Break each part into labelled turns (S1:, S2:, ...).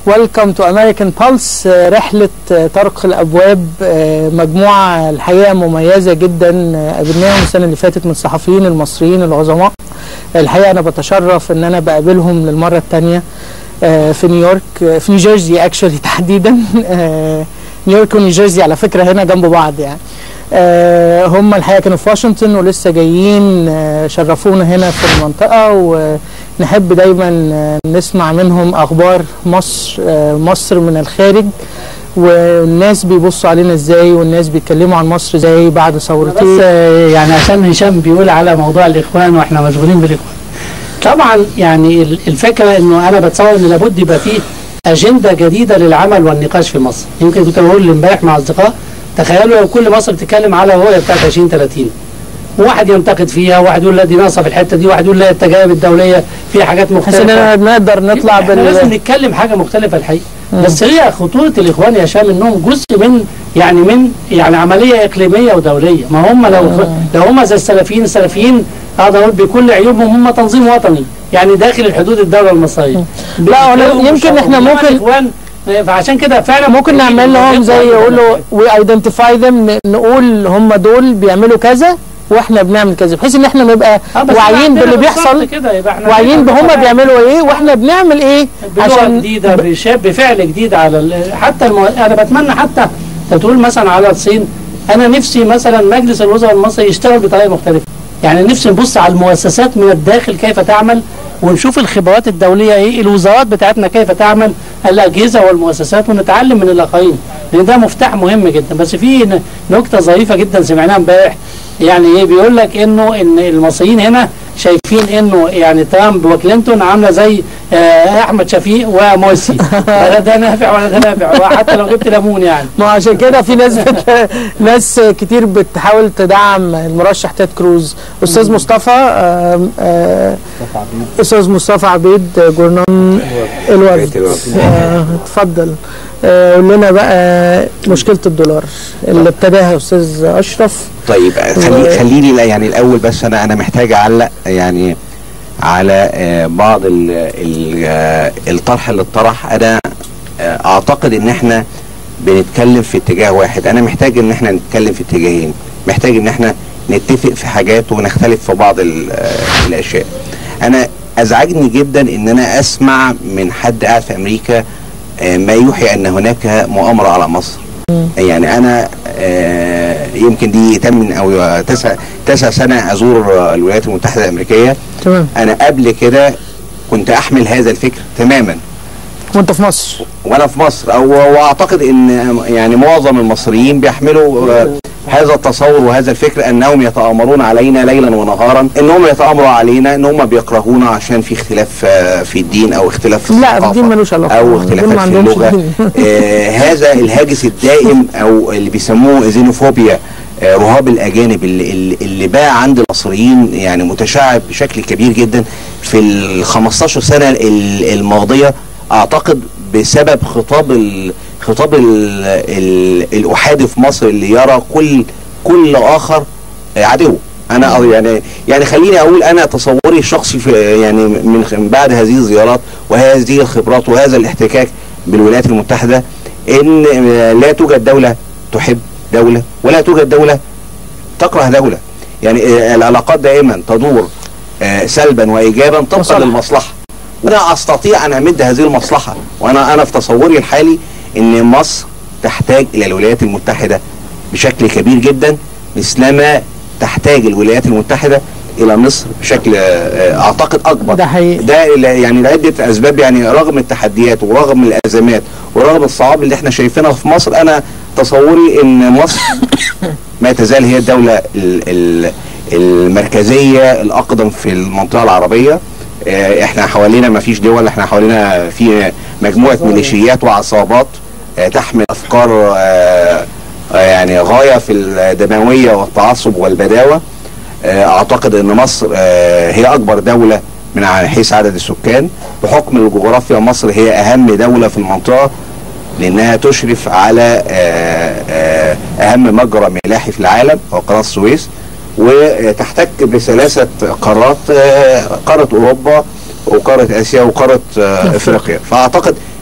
S1: ويلكم تو امريكان بالس رحله آه، طرق الابواب آه، مجموعه الحقيقه مميزه جدا آه، قابلناهم السنه اللي فاتت من الصحفيين المصريين العظماء الحقيقه انا بتشرف ان انا بقابلهم للمره الثانيه في نيويورك آه، في نيوجيرسي اكشولي تحديدا آه، نيويورك ونيوجيرسي على فكره هنا جنب بعض يعني آه، هم الحقيقه كانوا في واشنطن ولسه جايين آه، شرفونا هنا في المنطقه ونحب دايما آه، نسمع منهم اخبار مصر آه، مصر من الخارج والناس بيبصوا علينا ازاي والناس بيتكلموا عن مصر ازاي بعد
S2: بس
S1: ثورتين
S2: آه، يعني عشان هشام بيقول على موضوع الاخوان واحنا مشغولين بالاخوان طبعا يعني ال- الفكره انه انا بتصور ان لابد يبقى فيه اجنده جديده للعمل والنقاش في مصر يمكن كنت بقول امبارح مع اصدقاء تخيلوا لو كل مصر بتتكلم على الرؤيه بتاعت 2030 واحد ينتقد فيها واحد يقول لا دي ناقصه في الحته دي واحد يقول لا التجارب الدوليه فيها حاجات
S1: بحيث
S2: مختلفه
S1: اننا نقدر نطلع
S2: احنا لازم
S1: بال
S2: نتكلم حاجه مختلفه الحقيقه بس هي خطوره الاخوان يا هشام انهم جزء من يعني من يعني عمليه اقليميه ودوليه ما هم لو لو هم زي السلفيين السلفيين اقدر اقول بكل عيوبهم هم تنظيم وطني يعني داخل الحدود الدوله المصريه
S1: لا،
S2: بيتكلموا
S1: يمكن
S2: بالشرع.
S1: إحنا
S2: إنما
S1: ممكن-
S2: الاخوان فعشان كده فعلا
S1: ممكن نعمل لهم زي يقولوا وي ايدنتيفاي ذم نقول هم دول بيعملوا كذا واحنا بنعمل كذا بحيث ان احنا نبقى
S2: آه، بس
S1: واعيين
S2: عندنا
S1: باللي
S2: بالظبط
S1: بيحصل
S2: كده يبقى احنا
S1: واعيين بهم بيعملوا ايه واحنا بنعمل ايه
S2: بلغه
S1: عشان
S2: جديده بشاب بفعل جديد على ال- حتى المو... انا بتمنى حتى أنت تقول مثلا على الصين انا نفسي مثلا مجلس الوزراء المصري يشتغل بطريقه مختلفه يعني نفسي نبص على المؤسسات من الداخل كيف تعمل ونشوف الخبرات الدوليه ايه الوزارات بتاعتنا كيف تعمل الاجهزه والمؤسسات ونتعلم من الاخرين لان ده مفتاح مهم جدا بس في ن- نكته ظريفه جدا سمعناها امبارح يعني ايه بيقول لك انه ان المصريين هنا شايفين انه يعني ترامب وكلينتون عامله زي آه، احمد شفيق وموسي ولا ده نافع ولا ده نافع حتى لو جبت ليمون يعني
S1: ما عشان كده في ناس بت... ناس كتير بتحاول تدعم المرشح تيد كروز استاذ مصطفى آم، آه، استاذ مصطفى عبيد جورنان الورد آه، اتفضل آه، قول لنا بقى مشكله الدولار اللي ابتداها استاذ اشرف
S3: طيب خلي خليني لا يعني الاول بس انا انا محتاج اعلق يعني على آه، بعض ال ال آه، الطرح اللي اتطرح انا آه، اعتقد ان احنا بنتكلم في اتجاه واحد انا محتاج ان احنا نتكلم في اتجاهين محتاج ان احنا نتفق في حاجات ونختلف في بعض ال- آه، الاشياء انا ازعجني جدا ان انا اسمع من حد قاعد في امريكا آه، ما يوحي ان هناك مؤامره على مصر يعني انا آه، يمكن دي تم او تسع تسع سنه ازور آه، الولايات المتحده الامريكيه
S1: تمام
S3: انا قبل كده كنت احمل هذا الفكر تماما
S1: وانت في مصر
S3: وانا في مصر او واعتقد ان يعني معظم المصريين بيحملوا آه، هذا التصور وهذا الفكر انهم يتامرون علينا ليلا ونهارا انهم يتامروا علينا ان هم بيكرهونا عشان في اختلاف آه، في الدين او اختلاف في
S1: لا
S3: الثقافة
S1: الدين ملوش علاقه
S3: او
S1: دول ما
S3: اختلافات في
S1: عندهمش
S3: اللغه
S1: دين.
S3: آه هذا الهاجس الدائم او اللي بيسموه زينوفوبيا آه رهاب الاجانب اللي, اللي- اللي بقى عند المصريين يعني متشعب بشكل كبير جدا في ال 15 سنه ال- الماضيه اعتقد بسبب خطاب ال خطاب ال ال الاحادي في مصر اللي يرى كل كل اخر آه، عدو انا أو يعني يعني خليني اقول انا تصوري الشخصي في يعني من من بعد هذه الزيارات وهذه الخبرات وهذا الاحتكاك بالولايات المتحده ان آه، لا توجد دوله تحب دوله ولا توجد دوله تكره دوله يعني آه، العلاقات دائما تدور آه، سلبا وايجابا طبقا
S1: مصلحة.
S3: للمصلحه وانا استطيع ان امد هذه المصلحه وانا انا في تصوري الحالي ان مصر تحتاج الى الولايات المتحده بشكل كبير جدا مثلما تحتاج الولايات المتحده الى مصر بشكل آه، اعتقد اكبر
S1: ده حقيقي
S3: ده ل- يعني لعده اسباب يعني رغم التحديات ورغم الازمات ورغم الصعاب اللي احنا شايفينها في مصر انا تصوري ان مصر ما تزال هي الدوله ال- ال- المركزيه الاقدم في المنطقه العربيه آه، احنا حوالينا ما فيش دول احنا حوالينا في مجموعه ميليشيات وعصابات آه، تحمل افكار آه، آه، يعني غايه في الدمويه والتعصب والبداوه آه، اعتقد ان مصر آه، هي اكبر دوله من حيث عدد السكان بحكم الجغرافيا مصر هي اهم دوله في المنطقه لانها تشرف على آه، آه، اهم مجرى ملاحي في العالم هو قناه السويس وتحتك بثلاثه قارات آه، قاره اوروبا وقاره اسيا وقاره آه، افريقيا فاعتقد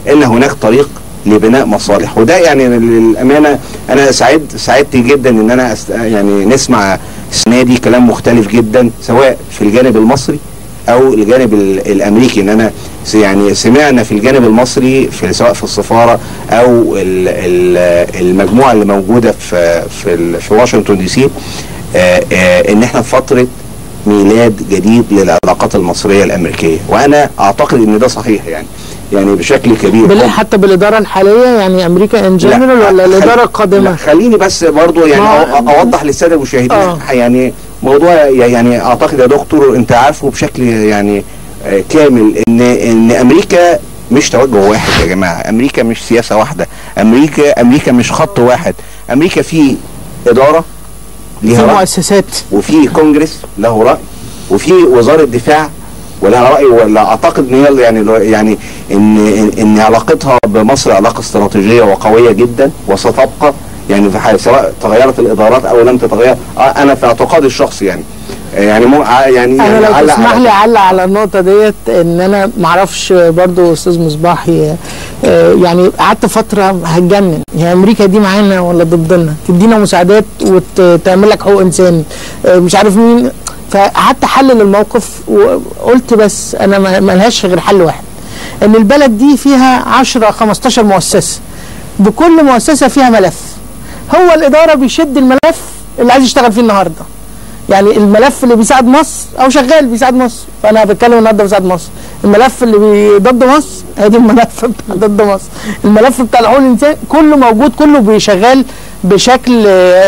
S3: ان هناك طريق لبناء مصالح وده يعني للامانه انا سعيد سعدت جدا ان انا أست... يعني نسمع السنه دي كلام مختلف جدا سواء في الجانب المصري او الجانب ال- الامريكي ان انا س- يعني سمعنا في الجانب المصري في سواء في السفاره او ال- ال- المجموعه اللي موجوده في في, ال- في واشنطن دي سي آه، آه، ان احنا في فتره ميلاد جديد للعلاقات المصريه الامريكيه وانا اعتقد ان ده صحيح يعني يعني بشكل كبير
S1: بال-
S3: هم-
S1: حتى بالاداره الحاليه يعني امريكا ان جنرال
S3: لا،
S1: ولا
S3: خل-
S1: الاداره
S3: لا،
S1: القادمه؟
S3: خليني بس برضو يعني
S1: ما-
S3: أو- اوضح للساده المشاهدين
S1: آه.
S3: يعني موضوع يعني اعتقد يا دكتور انت عارفه بشكل يعني آه، كامل ان ان امريكا مش توجه واحد يا جماعه امريكا مش سياسه واحده امريكا امريكا مش خط واحد امريكا في اداره
S1: في
S3: ليها رأي
S1: مؤسسات
S3: وفي كونجرس له راي وفي وزاره دفاع ولها راي ولا اعتقد ان هي يعني يعني ان ان إن علاقتها بمصر علاقه استراتيجيه وقويه جدا وستبقى يعني في حال سواء تغيرت الادارات او لم تتغير آه، انا في اعتقادي الشخصي يعني يعني مو ع- يعني
S1: انا
S3: يعني
S1: لو
S3: علق
S1: تسمح
S3: على-
S1: لي اعلق على النقطه ديت ان انا معرفش برضو استاذ مصباح ي- آه، يعني قعدت فتره هتجنن هي امريكا دي معانا ولا ضدنا تدينا مساعدات وتعمل لك حقوق انسان آه، مش عارف مين فقعدت احلل الموقف وقلت بس انا ما ما لهاش غير حل واحد ان البلد دي فيها 10 15 مؤسسه بكل مؤسسه فيها ملف هو الاداره بيشد الملف اللي عايز يشتغل فيه النهارده يعني الملف اللي بيساعد مصر او شغال بيساعد مصر فانا بتكلم النهارده بيساعد مصر الملف اللي بي- ضد مصر ادي الملف بتاع ضد مصر الملف بتاع حقوق الانسان كله موجود كله بيشغال بشكل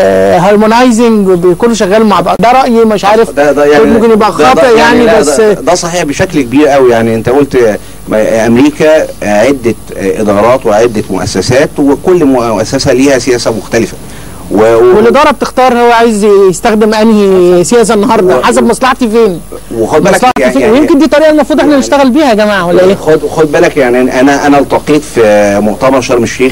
S1: هارمونايزنج كله شغال مع بعض ده رايي مش عارف
S3: ده ده يعني
S1: ممكن يبقى
S3: ده- ده
S1: خاطئ يعني
S3: لا،
S1: بس
S3: ده, ده صحيح بشكل كبير قوي يعني انت قلت آه، ما- امريكا آه، عده آه، ادارات وعده مؤسسات وكل مؤسسه ليها سياسه مختلفه و... و...
S1: والاداره بتختار هو عايز يستخدم انهي سياسه النهارده
S3: و-
S1: حسب مصلحتي فين
S3: وخد بالك
S1: مصلحتي
S3: يعني,
S1: فين
S3: يعني
S1: ويمكن دي طريقه المفروض احنا
S3: يعني-
S1: نشتغل بيها يا جماعه ولا ايه؟
S3: خد خد بالك يعني انا انا التقيت في مؤتمر شرم الشيخ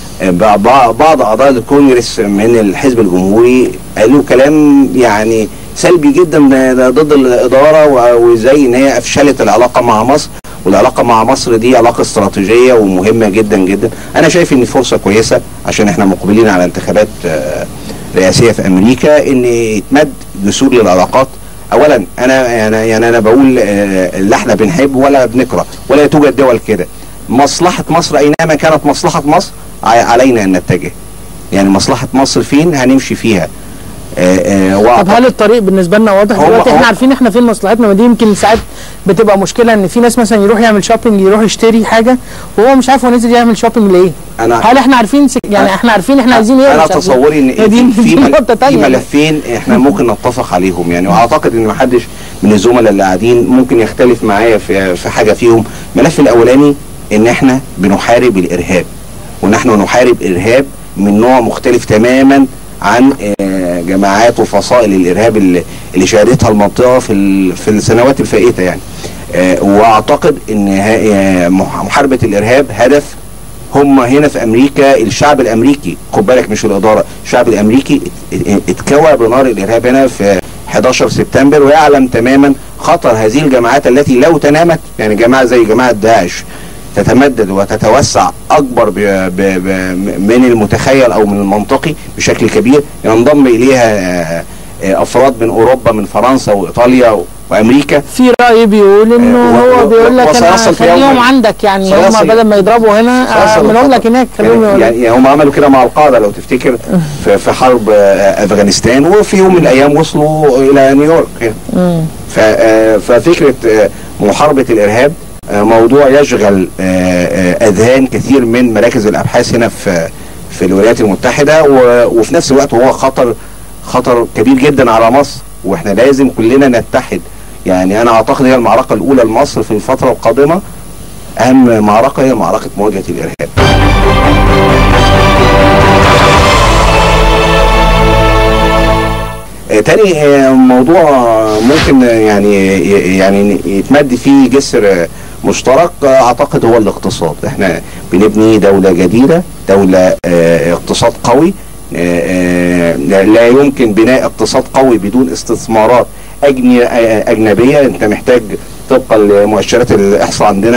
S3: بعض بعض اعضاء الكونجرس من الحزب الجمهوري قالوا كلام يعني سلبي جدا ضد الاداره و- وازاي ان هي افشلت العلاقه مع مصر والعلاقه مع مصر دي علاقه استراتيجيه ومهمه جدا جدا انا شايف ان فرصه كويسه عشان احنا مقبلين على انتخابات آه، رئاسيه في امريكا ان يتمد جسور للعلاقات اولا انا انا يعني انا بقول آه، لا احنا بنحب ولا بنكره ولا توجد دول كده مصلحه مصر اينما كانت مصلحه مصر ع- علينا ان نتجه يعني مصلحه مصر فين هنمشي فيها آه، آه،
S1: طب
S3: وأعتقد-
S1: هل الطريق بالنسبه لنا واضح
S3: هو-
S1: دلوقتي احنا
S3: هو-
S1: عارفين احنا فين مصلحتنا ما دي يمكن ساعات بتبقى مشكله ان في ناس مثلا يروح يعمل شوبينج يروح يشتري حاجه وهو مش عارف هو نزل يعمل شوبينج ليه
S3: انا
S1: هل احنا عارفين سك... يعني
S3: أنا-
S1: احنا عارفين احنا عايزين ايه ولا
S3: انا
S1: مش عارفين؟
S3: تصوري ان
S1: هي دي
S3: في
S1: دي
S3: مل-
S1: نقطه
S3: في
S1: ثانيه
S3: ملفين احنا ممكن نتفق عليهم يعني واعتقد ان محدش من الزملاء اللي قاعدين ممكن يختلف معايا في في حاجه فيهم الملف الاولاني ان احنا بنحارب الارهاب ونحن نحارب ارهاب من نوع مختلف تماما عن آه، جماعات وفصائل الارهاب اللي اللي شهدتها المنطقه في ال- في السنوات الفائته يعني آه، واعتقد ان ها- آه، مح- محاربه الارهاب هدف هم هنا في امريكا الشعب الامريكي خد بالك مش الاداره الشعب الامريكي ات- ات- اتكوى بنار الارهاب هنا في 11 سبتمبر ويعلم تماما خطر هذه الجماعات التي لو تنامت يعني جماعه زي جماعه داعش تتمدد وتتوسع اكبر ب ب ب من المتخيل او من المنطقي بشكل كبير ينضم اليها آه، آه، افراد من اوروبا من فرنسا وايطاليا و- وامريكا
S1: في راي بيقول انه
S3: آه، و-
S1: هو
S3: و-
S1: بيقول لك انا
S3: وسيصل في
S1: خليهم
S3: يوم-
S1: عندك يعني هم
S3: سيصل-
S1: بدل ما يضربوا هنا
S3: سيصل
S1: اعملهم
S3: الخطر.
S1: لك هناك خليهم
S3: يعني,
S1: يقولوا.
S3: يعني هم عملوا كده مع القاعده لو تفتكر في, في حرب آه، افغانستان وفي يوم من الايام وصلوا الى نيويورك يعني.
S1: مم.
S3: ف- آه، ففكره آه، محاربه الارهاب آه، موضوع يشغل آه، آه، اذهان كثير من مراكز الابحاث هنا في في الولايات المتحده و- وفي نفس الوقت هو خطر خطر كبير جدا على مصر واحنا لازم كلنا نتحد يعني انا اعتقد هي المعركه الاولى لمصر في الفتره القادمه اهم معركه هي معركه مواجهه الارهاب آه، تاني آه، موضوع آه، ممكن آه، يعني ي- يعني يتمد فيه جسر آه، مشترك آه، اعتقد هو الاقتصاد احنا بنبني دولة جديدة دولة آه، اقتصاد قوي آه، آه، لا لا يمكن بناء اقتصاد قوي بدون استثمارات أجني- آه، أجنبية انت محتاج طبقا لمؤشرات الإحصاء عندنا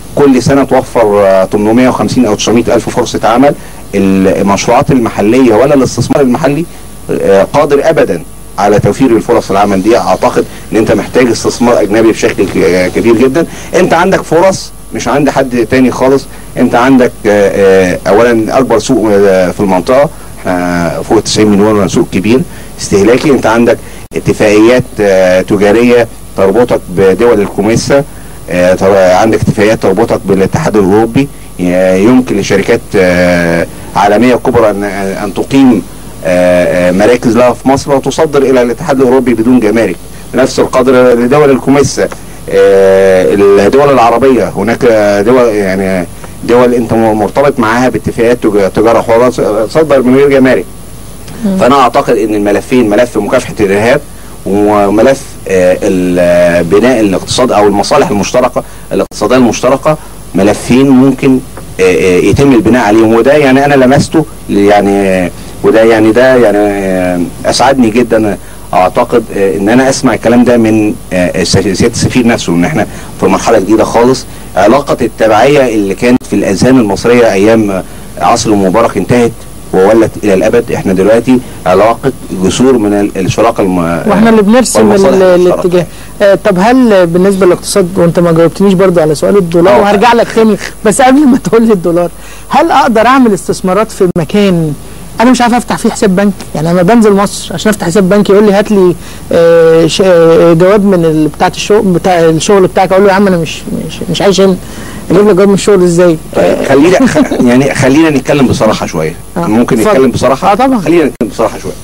S3: كل سنه توفر آه، 850 او 900 الف فرصه عمل المشروعات المحليه ولا الاستثمار المحلي آه، قادر ابدا على توفير الفرص العمل دي اعتقد ان انت محتاج استثمار اجنبي بشكل ك- كبير جدا انت عندك فرص مش عند حد تاني خالص انت عندك آه، آه، اولا اكبر سوق آه، في المنطقه احنا فوق 90 مليون سوق كبير استهلاكي انت عندك اتفاقيات آه، تجاريه تربطك بدول الكوميسا آه، تر- عندك اتفاقيات تربطك بالاتحاد الاوروبي ي- يمكن لشركات آه، عالميه كبرى ان ان تقيم آه، آه، مراكز لها في مصر وتصدر الى الاتحاد الاوروبي بدون جمارك بنفس القدر لدول الكوميسا آه، الدول العربيه هناك دول يعني دول انت مرتبط معاها باتفاقيات تج- تجاره حره تصدر من غير جمارك فانا اعتقد ان الملفين ملف مكافحه الارهاب وملف آه، ال- بناء الاقتصاد او المصالح المشتركه الاقتصاديه المشتركه ملفين ممكن آه، آه، يتم البناء عليهم وده يعني انا لمسته يعني آه، وده يعني ده يعني آه، اسعدني جدا اعتقد آه، ان انا اسمع الكلام ده من آه، سياده السفير نفسه ان احنا في مرحله جديده خالص علاقه التبعيه اللي كانت في الاذهان المصريه ايام آه، عصر مبارك انتهت وولت الى الابد احنا دلوقتي علاقه جسور من ال- الشراكه الم...
S1: واحنا اللي بنرسم
S3: والمصالح
S1: ال-
S3: المشتركة.
S1: الاتجاه آه، طب هل بالنسبه للاقتصاد وانت ما جاوبتنيش برضو على سؤال الدولار
S3: آه.
S1: وهرجع لك تاني بس قبل ما تقول لي الدولار هل اقدر اعمل استثمارات في مكان انا مش عارف افتح فيه حساب بنك يعني انا بنزل مصر عشان افتح حساب بنك يقول لي هات لي آه، ش- آه، جواب من ال- بتاعه الشغل بتاع الشغل بتاعك اقول له يا عم انا مش مش, مش عايش هنا اجيب لك جواب من الشغل ازاي
S3: طيب خلينا خ... يعني خلينا نتكلم بصراحه شويه
S1: آه،
S3: ممكن
S1: اتفضل.
S3: نتكلم بصراحه
S1: آه، طبعا.
S3: خلينا نتكلم بصراحه شويه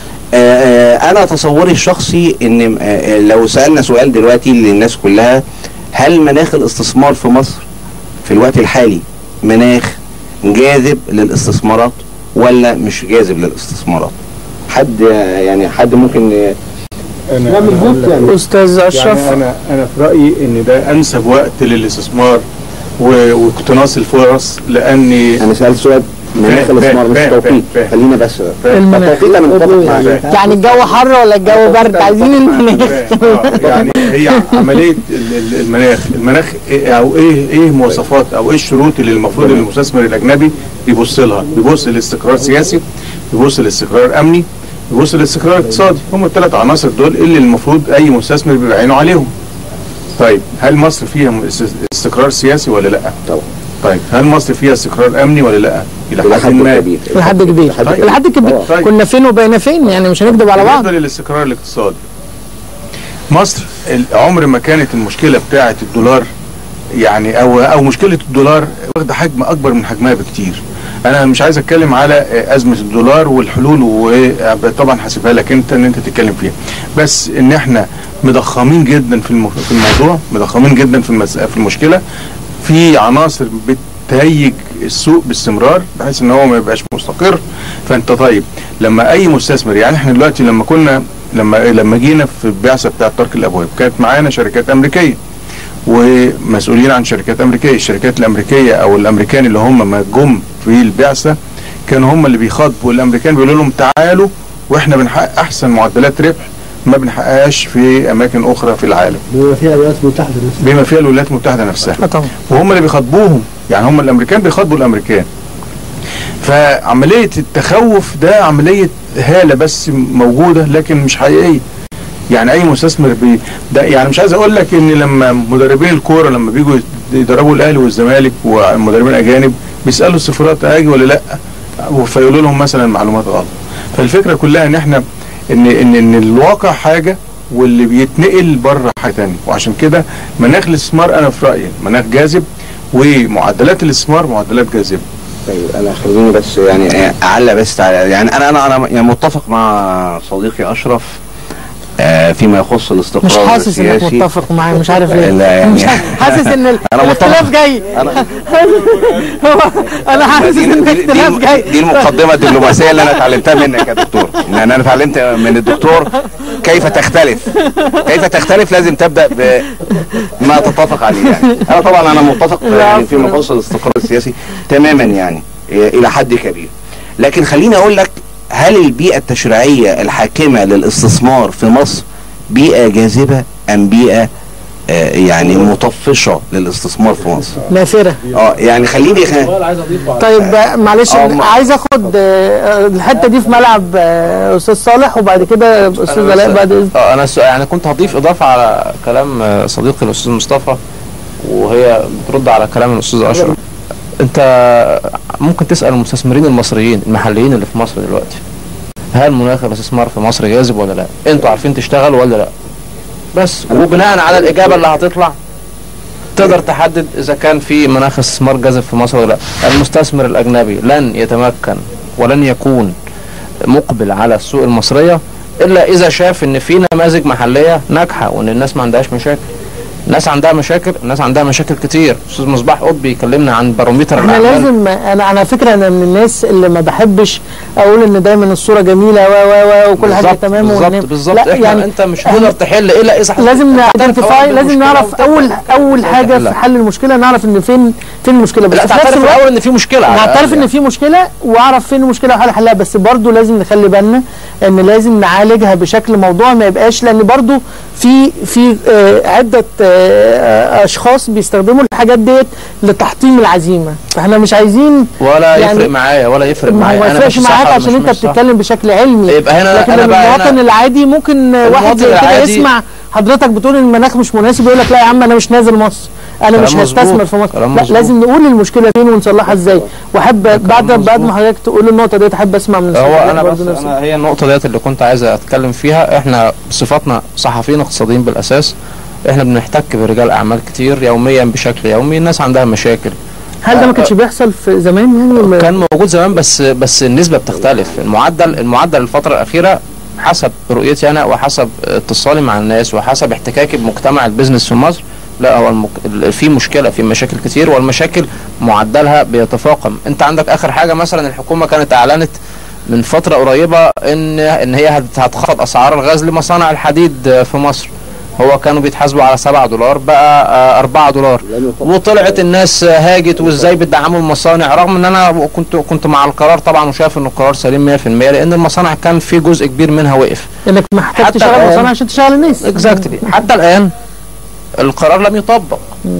S3: آه، آه، انا تصوري الشخصي ان آه، آه، لو سالنا سؤال دلوقتي للناس كلها هل مناخ الاستثمار في مصر في الوقت الحالي مناخ جاذب للاستثمارات ولا مش جاذب للاستثمارات حد آه، يعني حد ممكن آه،
S4: انا
S1: نعمل
S4: أنا هقول
S1: فوت
S4: لك
S1: يعني استاذ اشرف
S4: يعني انا انا في رايي ان ده انسب وقت للاستثمار و- واقتناص الفرص لاني
S3: انا سالت سؤال مناخ
S4: فاهم،
S3: الاستثمار مش
S4: فاهم،
S3: توقيت
S4: فاهم.
S3: خلينا بس
S1: المناخ.
S3: التوقيت انا متفق معاك
S1: يعني الجو حر ولا الجو برد عايزين المناخ
S4: آه، يعني هي عمليه ال- ال- المناخ المناخ إيه او ايه ايه مواصفات او ايه الشروط اللي المفروض المستثمر الاجنبي يبص لها بيبص لاستقرار سياسي بيبص لاستقرار امني بيبص للاستقرار اقتصادي هم الثلاث عناصر دول اللي المفروض اي مستثمر بيبقى عينه عليهم طيب هل مصر فيها است- استقرار سياسي ولا لا
S3: طبعا
S4: طيب هل مصر فيها استقرار امني ولا لا الى
S3: إلى
S4: حد
S3: حد
S4: ما
S3: كبير
S1: لحد كبير
S4: طيب.
S1: لحد كبير
S4: طيب.
S1: كنا فين وبقينا فين يعني مش هنكذب على بعض
S4: بالنسبه للاستقرار الاقتصادي مصر ال- عمر ما كانت المشكله بتاعه الدولار يعني او او مشكله الدولار واخده حجم اكبر من حجمها بكتير انا مش عايز اتكلم على آه، ازمه الدولار والحلول وطبعا هسيبها لك انت ان انت تتكلم فيها بس ان احنا مضخمين جدا في الم- في الموضوع مضخمين جدا في المس... في المشكله في عناصر بتهيج السوق باستمرار بحيث ان هو ما يبقاش مستقر فانت طيب لما اي مستثمر يعني احنا دلوقتي لما كنا لما لما جينا في البعثه بتاعه ترك الابواب كانت معانا شركات امريكيه ومسؤولين عن شركات امريكيه الشركات الامريكيه او الامريكان اللي هم ما جم في البعثه كانوا هم اللي بيخاطبوا الامريكان بيقولوا لهم تعالوا واحنا بنحقق احسن معدلات ربح ما بنحققهاش في اماكن اخرى في العالم
S5: بما فيها الولايات المتحده نفسها
S4: بما فيها الولايات المتحده نفسها
S1: آه طبعا
S4: وهم اللي بيخاطبوهم يعني هم الامريكان بيخاطبوا الامريكان فعمليه التخوف ده عمليه هاله بس موجوده لكن مش حقيقيه يعني اي مستثمر بي ده يعني مش عايز اقول لك ان لما مدربين الكوره لما بيجوا يدربوا الاهلي والزمالك والمدربين الاجانب بيسالوا السفارات اجي ولا لا فيقولوا لهم مثلا معلومات غلط فالفكره كلها ان احنا ان ان ان الواقع حاجه واللي بيتنقل بره حاجه ثانيه وعشان كده مناخ الاستثمار انا في رايي مناخ جاذب ومعدلات الاستثمار معدلات جاذبه
S3: طيب انا خليني بس يعني اعلق بس على يعني انا انا انا يعني متفق مع صديقي اشرف آه، فيما يخص الاستقرار
S1: مش حاسس انك
S3: السياسي.
S1: متفق معايا مش عارف ليه
S3: لا يعني-
S1: مش حاسس ان ال-
S3: أنا متفق.
S1: الاختلاف جاي
S3: انا
S1: هو انا حاسس
S3: دي,
S1: ان
S3: دي,
S1: الاختلاف
S3: دي,
S1: جاي
S3: دي المقدمه الدبلوماسيه اللي انا اتعلمتها منك يا دكتور لان انا اتعلمت من الدكتور كيف تختلف كيف تختلف لازم تبدا بما تتفق عليه يعني انا طبعا انا متفق يعني فيما يخص الاستقرار السياسي تماما يعني الى حد كبير لكن خليني اقول لك هل البيئه التشريعيه الحاكمه للاستثمار في مصر بيئه جاذبه ام بيئه آه، يعني مطفشه للاستثمار في مصر
S1: نافره
S3: اه يعني خليني خ...
S1: طيب آه، معلش
S3: آه، ما-
S1: عايز اخد آه، الحته دي في ملعب آه، استاذ صالح وبعد كده استاذ
S6: أنا
S1: علاء
S6: بس-
S1: بعد إذن.
S6: اه انا السؤال- يعني كنت هضيف اضافه على كلام آه، صديقي الاستاذ مصطفى وهي بترد على كلام الاستاذ اشرف انت ممكن تسال المستثمرين المصريين المحليين اللي في مصر دلوقتي هل مناخ الاستثمار في مصر جاذب ولا لا انتوا عارفين تشتغلوا ولا لا بس وبناء على الاجابه اللي هتطلع تقدر تحدد اذا كان في مناخ استثمار جاذب في مصر ولا لا المستثمر الاجنبي لن يتمكن ولن يكون مقبل على السوق المصريه الا اذا شاف ان في نماذج محليه ناجحه وان الناس ما عندهاش مشاكل الناس عندها مشاكل الناس عندها مشاكل كتير استاذ مصباح قطب بيكلمنا عن بارومتر
S1: احنا
S6: الاعمال
S1: لازم انا على فكره انا من الناس اللي ما بحبش اقول ان دايما الصوره جميله و و و وكل حاجه
S6: بالظبط
S1: تمام
S6: بالظبط
S1: وإن-
S6: بالظبط
S1: لا
S6: احنا
S1: يعني
S6: انت مش
S1: إحنا-
S6: هتقدر تحل الا اذا
S1: لازم
S6: تعترف
S1: نايدنتيفاي
S6: أولاً
S1: لازم
S6: بالمشكلة
S1: نعرف
S6: وتبدأ
S1: اول اول حاجه في
S6: تحلها.
S1: حل المشكله نعرف ان فين فين المشكله بس
S6: لا
S1: في نفس
S6: تعترف
S1: الوقت
S6: الاول ان في مشكله على
S1: نعترف
S6: الأقل
S1: ان في مشكله واعرف فين المشكله وحل حلها بس برضو لازم نخلي بالنا ان لازم نعالجها بشكل موضوعي ما يبقاش لان برضو في في آه، عده آه، اشخاص بيستخدموا الحاجات ديت لتحطيم العزيمه فاحنا مش عايزين
S6: ولا
S1: يعني-
S6: يفرق معايا ولا يفرق
S1: ما
S6: معايا
S1: هو ما
S6: انا
S1: يفرقش
S6: ماشي صح
S1: معاك
S6: ولا
S1: عشان
S6: مش
S1: انت
S6: ماشي صح؟
S1: بتتكلم بشكل علمي
S6: يبقى هنا
S1: لكن
S6: انا بقى
S1: المواطن
S6: هنا
S1: العادي ممكن واحد
S6: المواطن
S1: زي كده
S6: العادي-
S1: يسمع حضرتك بتقول ان المناخ مش مناسب يقول لك لا يا عم انا مش نازل مصر انا
S6: كلام
S1: مش
S6: مظبوط،
S1: هستثمر في مصر
S6: كلام
S1: لا
S6: مظبوط.
S1: لازم نقول المشكله فين ونصلحها ازاي واحب بعد بعد ما حضرتك تقول النقطه ديت احب اسمع من
S6: هو
S1: الأستاذ
S6: انا
S1: علاء
S6: بس
S1: برضو نفس
S6: انا هي النقطه ديت اللي كنت عايز اتكلم فيها احنا بصفتنا صحفيين اقتصاديين بالاساس احنا بنحتك برجال اعمال كتير يوميا بشكل يومي الناس عندها مشاكل
S1: هل ده ما كانش بيحصل في زمان يعني ولا-
S6: كان موجود زمان بس بس النسبه بتختلف المعدل المعدل الفتره الاخيره حسب رؤيتي انا وحسب اتصالي مع الناس وحسب احتكاكي بمجتمع البيزنس في مصر لا هو المك... ال- في مشكله في مشاكل كتير والمشاكل معدلها بيتفاقم انت عندك اخر حاجه مثلا الحكومه كانت اعلنت من فتره قريبه ان ان هي هت- هتخفض اسعار الغاز لمصانع الحديد في مصر هو كانوا بيتحاسبوا على 7 دولار بقى آه، 4 دولار وطلعت الناس هاجت وازاي بتدعموا المصانع رغم ان انا كنت كنت مع القرار طبعا وشايف ان القرار سليم 100% لان المصانع كان في جزء كبير منها وقف
S1: انك محتاج
S6: حتى
S1: تشغل
S6: الآن-
S1: مصانع عشان تشغل الناس
S6: اكزاكتلي حتى الان القرار لم يطبق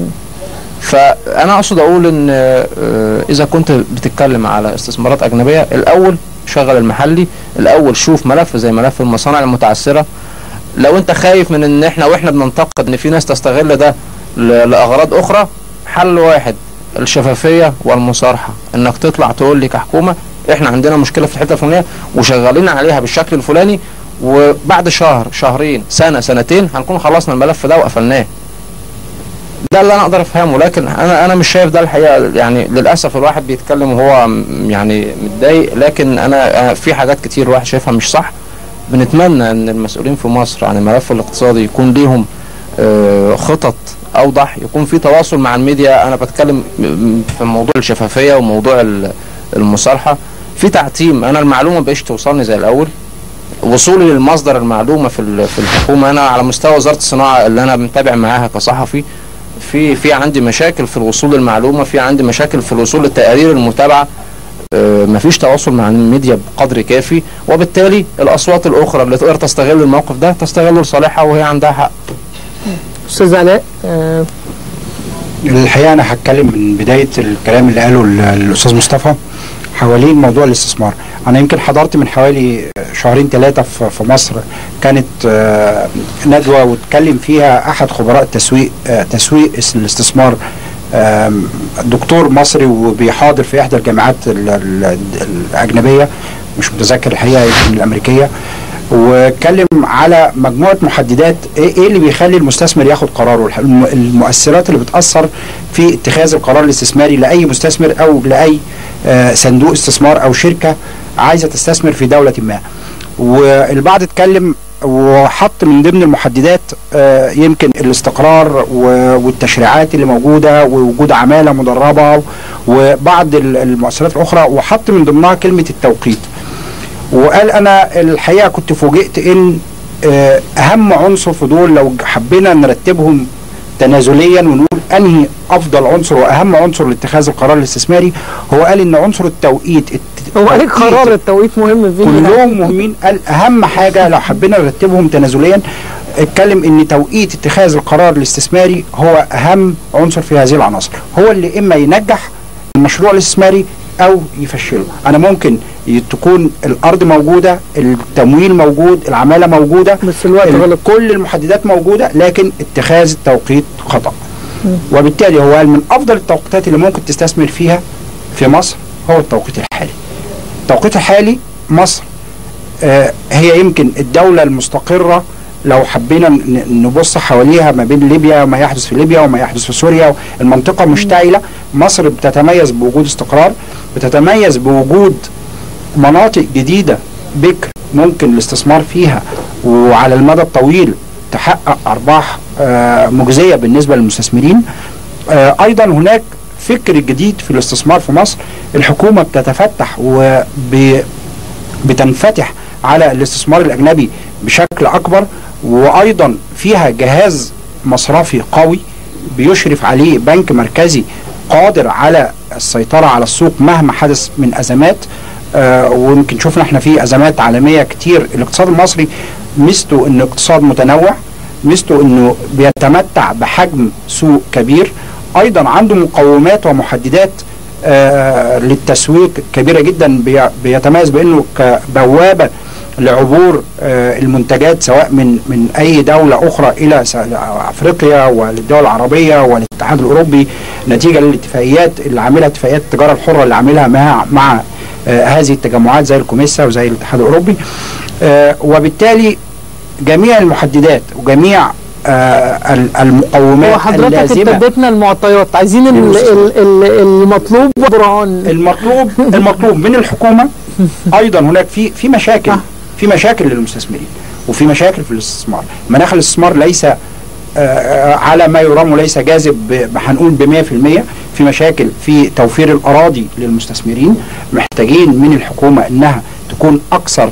S6: فانا اقصد اقول ان آه، اذا كنت بتتكلم على استثمارات اجنبيه الاول شغل المحلي الاول شوف ملف زي ملف المصانع المتعثره لو انت خايف من ان احنا واحنا بننتقد ان في ناس تستغل ده ل- لاغراض اخرى حل واحد الشفافيه والمصارحه انك تطلع تقول لي كحكومه احنا عندنا مشكله في الحته الفلانيه وشغالين عليها بالشكل الفلاني وبعد شهر شهرين سنه سنتين هنكون خلصنا الملف ده وقفلناه ده اللي انا اقدر افهمه لكن انا انا مش شايف ده الحقيقه يعني للاسف الواحد بيتكلم وهو م- يعني متضايق لكن انا أنا في حاجات كتير الواحد شايفها مش صح بنتمنى ان المسؤولين في مصر عن الملف الاقتصادي يكون ليهم آه، خطط اوضح يكون في تواصل مع الميديا انا بتكلم م- م- في موضوع الشفافيه وموضوع ال- المصالحه في تعتيم انا المعلومه بقيش توصلني زي الاول وصولي للمصدر المعلومه في ال- في الحكومه انا على مستوى وزاره الصناعه اللي انا متابع معاها كصحفي في في عندي مشاكل في الوصول للمعلومه في عندي مشاكل في الوصول للتقارير المتابعه آه، مفيش تواصل مع الميديا بقدر كافي وبالتالي الاصوات الاخرى اللي تقدر تستغل الموقف ده تستغله لصالحها وهي عندها حق
S1: استاذ علاء آه،
S7: الحقيقه انا هتكلم من بدايه الكلام اللي قاله ال- الاستاذ مصطفى حوالين موضوع الاستثمار انا يمكن حضرت من حوالي شهرين ثلاثه في في مصر كانت آه، ندوه واتكلم فيها احد خبراء التسويق آه، تسويق الاستثمار آم، دكتور مصري وبيحاضر في احدى الجامعات ال- ال- الاجنبيه مش متذكر الحقيقه يمكن الامريكيه واتكلم على مجموعه محددات ايه إيه اللي بيخلي المستثمر ياخد قراره الح- الم- المؤثرات اللي بتاثر في اتخاذ القرار الاستثماري لاي مستثمر او لاي آه، صندوق استثمار او شركه عايزه تستثمر في دوله ما والبعض اتكلم وحط من ضمن المحددات آه، يمكن الاستقرار و- والتشريعات اللي موجوده ووجود عماله مدربه وبعض ال- المؤثرات الاخرى وحط من ضمنها كلمه التوقيت وقال انا الحقيقه كنت فوجئت ان آه، اهم عنصر في دول لو حبينا نرتبهم تنازليا ونقول انهي افضل عنصر واهم عنصر لاتخاذ القرار الاستثماري هو قال ان عنصر التوقيت الت-
S1: هو ايه
S7: التوقيت
S1: قرار التوقيت مهم فيه
S7: كلهم مهمين قال اهم حاجه لو حبينا نرتبهم تنازليا اتكلم ان توقيت اتخاذ القرار الاستثماري هو اهم عنصر في هذه العناصر هو اللي اما ينجح المشروع الاستثماري او يفشله انا ممكن ي- تكون الارض موجوده التمويل موجود العماله موجوده
S1: بس الوقت
S7: ال-
S1: غلط.
S7: كل المحددات موجوده لكن اتخاذ التوقيت خطا وبالتالي هو من افضل التوقيتات اللي ممكن تستثمر فيها في مصر هو التوقيت الحالي التوقيت الحالي مصر آه، هي يمكن الدولة المستقرة لو حبينا ن- نبص حواليها ما بين ليبيا وما يحدث في ليبيا وما يحدث في سوريا المنطقة مشتعلة مصر بتتميز بوجود استقرار بتتميز بوجود مناطق جديدة بكر ممكن الاستثمار فيها وعلى المدى الطويل تحقق أرباح آه، مجزية بالنسبة للمستثمرين آه، أيضا هناك فكر جديد في الاستثمار في مصر الحكومة بتتفتح وب بتنفتح على الاستثمار الاجنبي بشكل اكبر وايضا فيها جهاز مصرفي قوي بيشرف عليه بنك مركزي قادر على السيطره على السوق مهما حدث من ازمات آه ويمكن شفنا احنا في ازمات عالميه كتير الاقتصاد المصري ميزته انه اقتصاد متنوع ميزته انه بيتمتع بحجم سوق كبير ايضا عنده مقومات ومحددات آه، للتسويق كبيره جدا بي- بيتميز بانه كبوابه لعبور آه، المنتجات سواء من من اي دوله اخرى الى س- افريقيا وللدول العربيه والاتحاد الاوروبي نتيجه للاتفاقيات اللي عاملها اتفاقيات التجاره الحره اللي عاملها مع مع آه، هذه التجمعات زي الكوميسا وزي الاتحاد الاوروبي آه، وبالتالي جميع المحددات وجميع آه، ال- المقومات
S1: هو حضرتك انت
S7: اللازمه
S1: اديتنا المعطيات عايزين ال-
S7: للاستثمار.
S1: ال- ال- المطلوب برهان
S7: المطلوب المطلوب من الحكومه ايضا هناك في في مشاكل
S1: صح.
S7: في مشاكل للمستثمرين وفي مشاكل في الاستثمار مناخ الاستثمار ليس آه، آه، على ما يرام وليس جاذب ب- هنقول ب 100% في مشاكل في توفير الاراضي للمستثمرين محتاجين من الحكومه انها تكون اكثر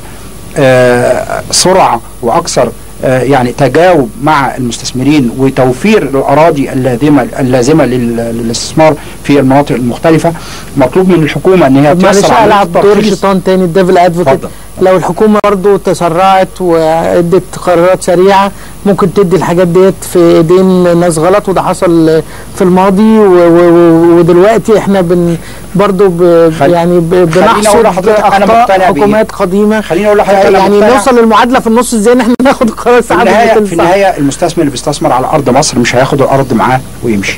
S7: آه، سرعه واكثر آه، يعني تجاوب مع المستثمرين وتوفير الاراضي اللازمه اللازمه لل- للاستثمار في المناطق المختلفه مطلوب من الحكومه ان هي
S1: طب معلش
S7: تيسر عمليه
S1: العب دور
S7: الترخيص
S1: شيطان تاني الديفل ادفوكيت
S7: اتفضل.
S1: لو الحكومه برضو تسرعت وادت قرارات سريعه ممكن تدي الحاجات ديت في ايدين ناس غلط وده حصل في الماضي و- و- ودلوقتي احنا بن برضو ب
S7: خل-
S1: يعني ب-
S7: خليني
S1: بنحصد
S7: أقول لحضرتك أنا
S1: اخطاء
S7: مقتنع بإيه؟
S1: حكومات قديمه
S7: خليني اقول لحضرتك أنا
S1: يعني
S7: مقتنع.
S1: نوصل للمعادله في النص ازاي ان احنا ناخد قرار
S7: في
S1: ساعات
S7: النهايه في
S1: بتنفع.
S7: النهايه المستثمر اللي بيستثمر على ارض مصر مش هياخد الارض معاه ويمشي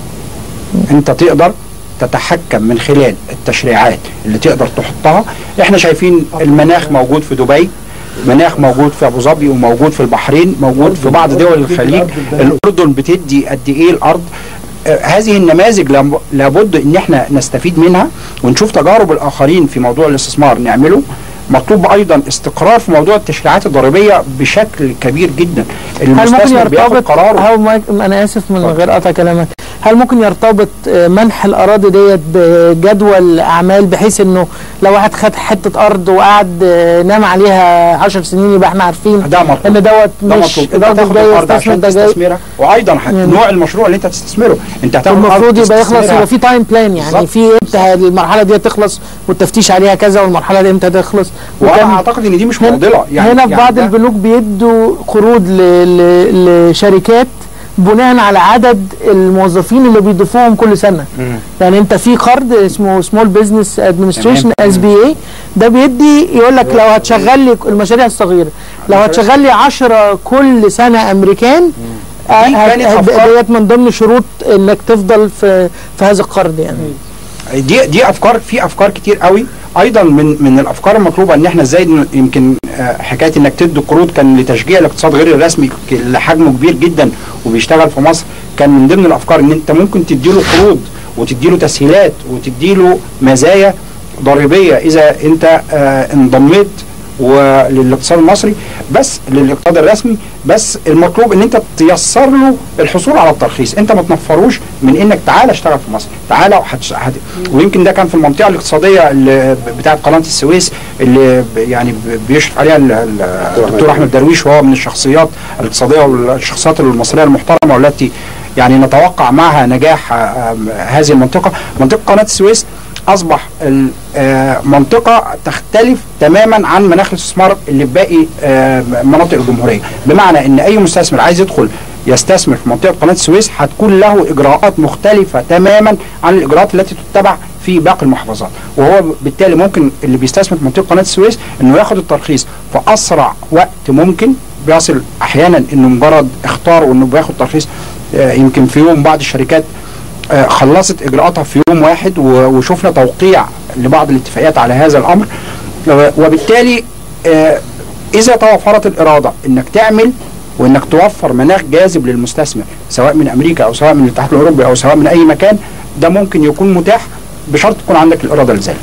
S7: انت تقدر تتحكم من خلال التشريعات اللي تقدر تحطها احنا شايفين المناخ موجود في دبي مناخ موجود في ابو ظبي وموجود في البحرين موجود في بعض دول الخليج الاردن بتدي قد ايه الارض آه، هذه النماذج لاب- لابد ان احنا نستفيد منها ونشوف تجارب الاخرين في موضوع الاستثمار نعمله مطلوب ايضا استقرار في موضوع التشريعات الضريبيه بشكل كبير جدا
S1: هل ممكن
S7: المستثمر بياخد
S1: يرتبط
S7: قراره
S1: هل ما انا اسف من
S7: اتفضل.
S1: غير قطع كلامك هل ممكن يرتبط آه، منح الاراضي ديت بجدول اعمال بحيث انه لو واحد خد حته ارض وقعد آه، نام عليها 10 سنين يبقى احنا عارفين
S7: ده مطلوب
S1: ان دوت
S7: ده
S1: مش
S7: مطلوب انت
S1: الراجل
S7: هتاخد
S1: ده
S7: الارض
S1: يستثمر
S7: عشان
S1: ده جاي
S7: تستثمرها وايضا ح-
S1: يعني-
S7: نوع المشروع اللي انت تستثمره انت هتاخد
S1: المفروض
S7: أرض
S1: يبقى يخلص
S7: تستثمرها.
S1: يبقى في تايم بلان يعني
S7: بالظبط.
S1: في امتى المرحله دي تخلص والتفتيش عليها كذا والمرحله دي امتى تخلص
S7: وانا اعتقد ان دي مش
S1: هنا-
S7: معضله يعني
S1: هنا في
S7: يعني
S1: بعض
S7: ده-
S1: البنوك بيدوا قروض ل- ل- لشركات بناء على عدد الموظفين اللي بيضيفوهم كل سنه
S7: مم.
S1: يعني انت في قرض اسمه سمول بزنس ادمنستريشن
S7: تمام.
S1: اس بي اي ده بيدي يقول لك لو هتشغل لي المشاريع الصغيره لو هتشغل لي 10 كل سنه امريكان آه،
S7: دي
S1: هت-
S7: كانت
S1: هت-
S7: أفكار-
S1: ديت من ضمن شروط انك تفضل في في هذا القرض يعني
S7: دي دي افكار في افكار كتير قوي ايضا من من الافكار المطلوبه ان احنا ازاي ن- يمكن آه، حكايه انك تدي قروض كان لتشجيع الاقتصاد غير الرسمي ك- اللي حجمه كبير جدا وبيشتغل في مصر كان من ضمن الافكار ان انت ممكن تديله قروض وتديله تسهيلات وتديله مزايا ضريبيه اذا انت آه، انضميت وللاقتصاد المصري بس للاقتصاد الرسمي بس المطلوب ان انت تيسر له الحصول على الترخيص انت ما تنفروش من انك تعالى اشتغل في مصر تعالى وحتش... هت... ويمكن ده كان في المنطقه الاقتصاديه اللي بتاعه قناه السويس اللي ب- يعني ب- بيشرف عليها ال- ال- الدكتور احمد درويش وهو من الشخصيات الاقتصاديه والشخصيات المصريه المحترمه والتي يعني نتوقع معها نجاح آه، آه، هذه المنطقه منطقه قناه السويس اصبح المنطقه تختلف تماما عن مناخ الاستثمار اللي في باقي آه، مناطق الجمهوريه بمعنى ان اي مستثمر عايز يدخل يستثمر في منطقه قناه السويس هتكون له اجراءات مختلفه تماما عن الاجراءات التي تتبع في باقي المحافظات وهو بالتالي ممكن اللي بيستثمر في منطقه قناه السويس انه ياخد الترخيص في اسرع وقت ممكن بيصل احيانا انه مجرد اختار وانه بياخد ترخيص آه، يمكن في يوم بعض الشركات آه، خلصت اجراءاتها في يوم واحد و- وشفنا توقيع لبعض الاتفاقيات على هذا الامر آه، وبالتالي آه، اذا توفرت الاراده انك تعمل وانك توفر مناخ جاذب للمستثمر سواء من امريكا او سواء من الاتحاد الاوروبي او سواء من اي مكان ده ممكن يكون متاح بشرط تكون عندك الاراده لذلك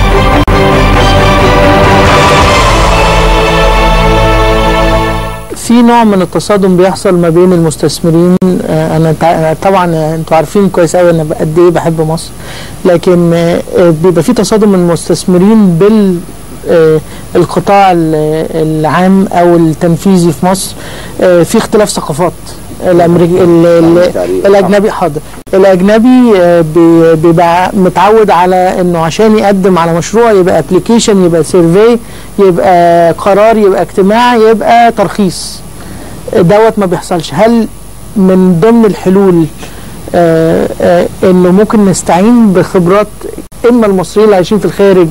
S1: في نوع من التصادم بيحصل ما بين المستثمرين آه، انا تع- طبعا آه، انتوا عارفين كويس قوي انا قد ايه بحب مصر لكن آه، آه، بيبقى في تصادم من المستثمرين بال آه، القطاع ال- العام او التنفيذي في مصر آه، في اختلاف ثقافات الامريكي ال- ال- الاجنبي حاضر الاجنبي آه، بي- بيبقى متعود على انه عشان يقدم على مشروع يبقى ابلكيشن يبقى سيرفي يبقى قرار يبقى اجتماع يبقى ترخيص دوت ما بيحصلش هل من ضمن الحلول آه، آه، انه ممكن نستعين بخبرات اما المصريين اللي عايشين في الخارج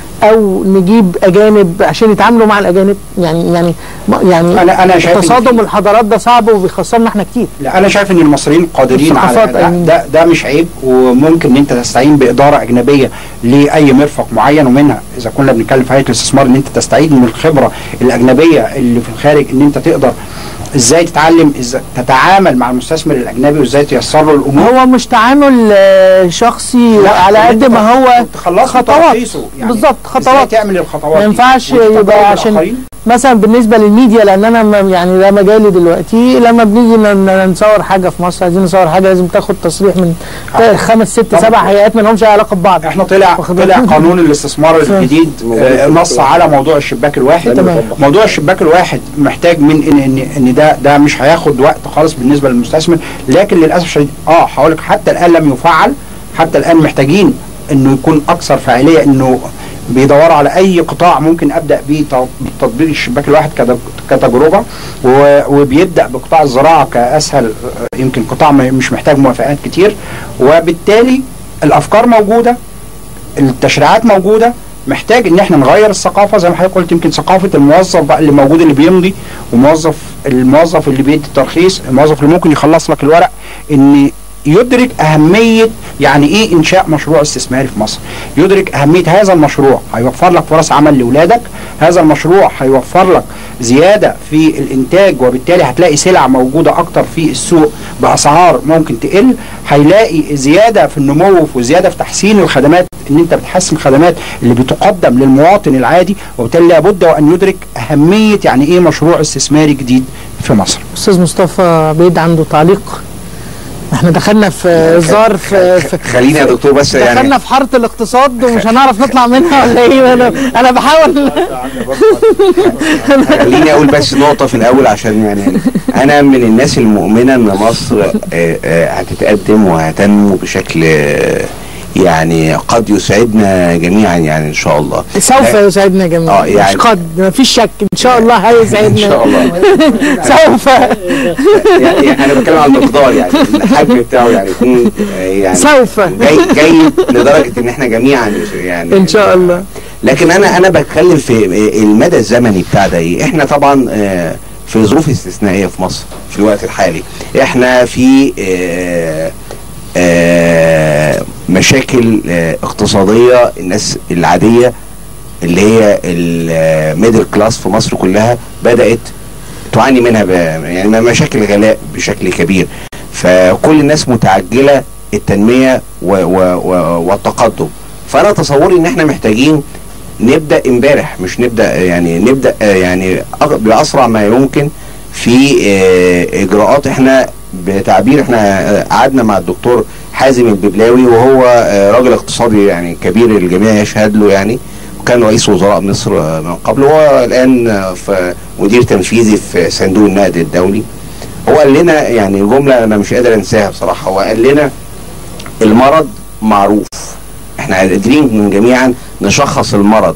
S1: او نجيب اجانب عشان يتعاملوا مع الاجانب يعني يعني يعني
S7: أنا- أنا شايف إن
S1: تصادم
S7: في-
S1: الحضارات ده صعب وبيخسرنا احنا كتير
S7: لا انا شايف ان المصريين قادرين على
S1: الثقافات
S7: ده,
S1: أيمن.
S7: ده ده مش عيب وممكن ان انت تستعين باداره اجنبيه لاي مرفق معين ومنها اذا كنا بنتكلم في هيئه الاستثمار ان انت تستعيد من الخبره الاجنبيه اللي في الخارج ان انت تقدر ازاي تتعلم ازاي تتعامل مع المستثمر الاجنبي وازاي تيسر له الامور
S1: هو مش تعامل آه، شخصي
S7: لا،
S1: على
S7: إن
S1: قد
S7: أنت
S1: ما هو
S7: تخلص
S1: خطوات.
S7: ترخيصه. يعني
S1: بالظبط
S7: ازاي
S1: خطوات
S7: تعمل الخطوات
S1: ما
S7: دي
S1: ينفعش
S7: وتتجاوب
S1: يبقى عشان
S7: الآخرين.
S1: مثلا بالنسبه للميديا لان انا م- يعني ده مجالي دلوقتي لما بنيجي ن- ن- نصور حاجه في مصر عايزين نصور حاجه لازم تاخد تصريح من
S7: آه.
S1: خمس ست
S7: طبعا.
S1: سبع هيئات ما لهمش أي علاقه ببعض
S7: احنا طلع
S1: واخد
S7: طلع
S1: بالك؟
S7: قانون الاستثمار الجديد آه، نص على موضوع الشباك الواحد
S1: تمام.
S7: موضوع الشباك الواحد محتاج من ان ان ان ده ده مش هياخد وقت خالص بالنسبه للمستثمر لكن للاسف الشديد اه هقول لك حتى الان لم يفعل حتى الان محتاجين انه يكون اكثر فاعليه انه بيدوروا على اي قطاع ممكن ابدا بيه ت- تطبيق الشباك الواحد كد- كتجربه و- وبيبدا بقطاع الزراعه كاسهل آه، يمكن قطاع ما- مش محتاج موافقات كتير وبالتالي الافكار موجوده التشريعات موجوده محتاج ان احنا نغير الثقافه زي ما حضرتك قلت يمكن ثقافه الموظف بقى اللي موجود اللي بيمضي وموظف الموظف اللي بيدي الترخيص الموظف اللي ممكن يخلص لك الورق ان يدرك اهميه يعني ايه انشاء مشروع استثماري في مصر يدرك اهميه هذا المشروع هيوفر لك فرص عمل لاولادك هذا المشروع هيوفر لك زياده في الانتاج وبالتالي هتلاقي سلع موجوده اكتر في السوق باسعار ممكن تقل هيلاقي زياده في النمو وزياده في تحسين الخدمات ان انت بتحسن الخدمات اللي بتقدم للمواطن العادي وبالتالي لابد وان يدرك اهميه يعني ايه مشروع استثماري جديد في مصر
S1: استاذ مصطفى بيد عنده تعليق احنا دخلنا في هزار في, في
S3: خليني يا دكتور بس
S1: دخلنا
S3: يعني
S1: في حاره الاقتصاد ومش هنعرف نطلع منها ولا ايه انا انا بحاول
S3: خليني اقول بس نقطه في الاول عشان يعني انا من الناس المؤمنه ان مصر آه، آه، هتتقدم وهتنمو بشكل آه، يعني قد يسعدنا جميعا يعني ان شاء الله
S1: سوف
S3: آه،
S1: يسعدنا جميعا
S3: آه، يعني-
S1: مش قد ما فيش شك ان شاء الله هيسعدنا
S3: ان شاء الله
S1: سوف
S3: يعني انا بتكلم على المقدار يعني الحجم بتاعه يعني يكون آه، يعني
S1: سوف
S3: جاي جيد لدرجه ان احنا جميعا يعني
S1: ان شاء الله
S3: لكن انا انا بتكلم في المدى الزمني بتاع ده ايه احنا طبعا آه، في ظروف استثنائيه في مصر في الوقت الحالي احنا في آه، آه، مشاكل آه، اقتصاديه الناس العاديه اللي هي الميدل كلاس في مصر كلها بدات تعاني منها ب- يعني مشاكل غلاء بشكل كبير فكل الناس متعجله التنميه و و و والتقدم فانا تصوري ان احنا محتاجين نبدا امبارح مش نبدا يعني نبدا آه، يعني أغ- باسرع ما يمكن في آه، اجراءات احنا بتعبير احنا آه، قعدنا مع الدكتور حازم الببلاوي وهو آه، راجل اقتصادي يعني كبير الجميع يشهد له يعني وكان رئيس وزراء مصر آه، من قبل وهو الان آه، في مدير تنفيذي في صندوق النقد الدولي هو قال لنا يعني جمله انا مش قادر انساها بصراحه هو قال لنا المرض معروف احنا احنا قادرين جميعا نشخص المرض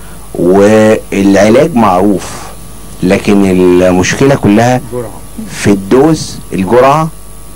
S3: والعلاج معروف لكن المشكله كلها في الدوز الجرعه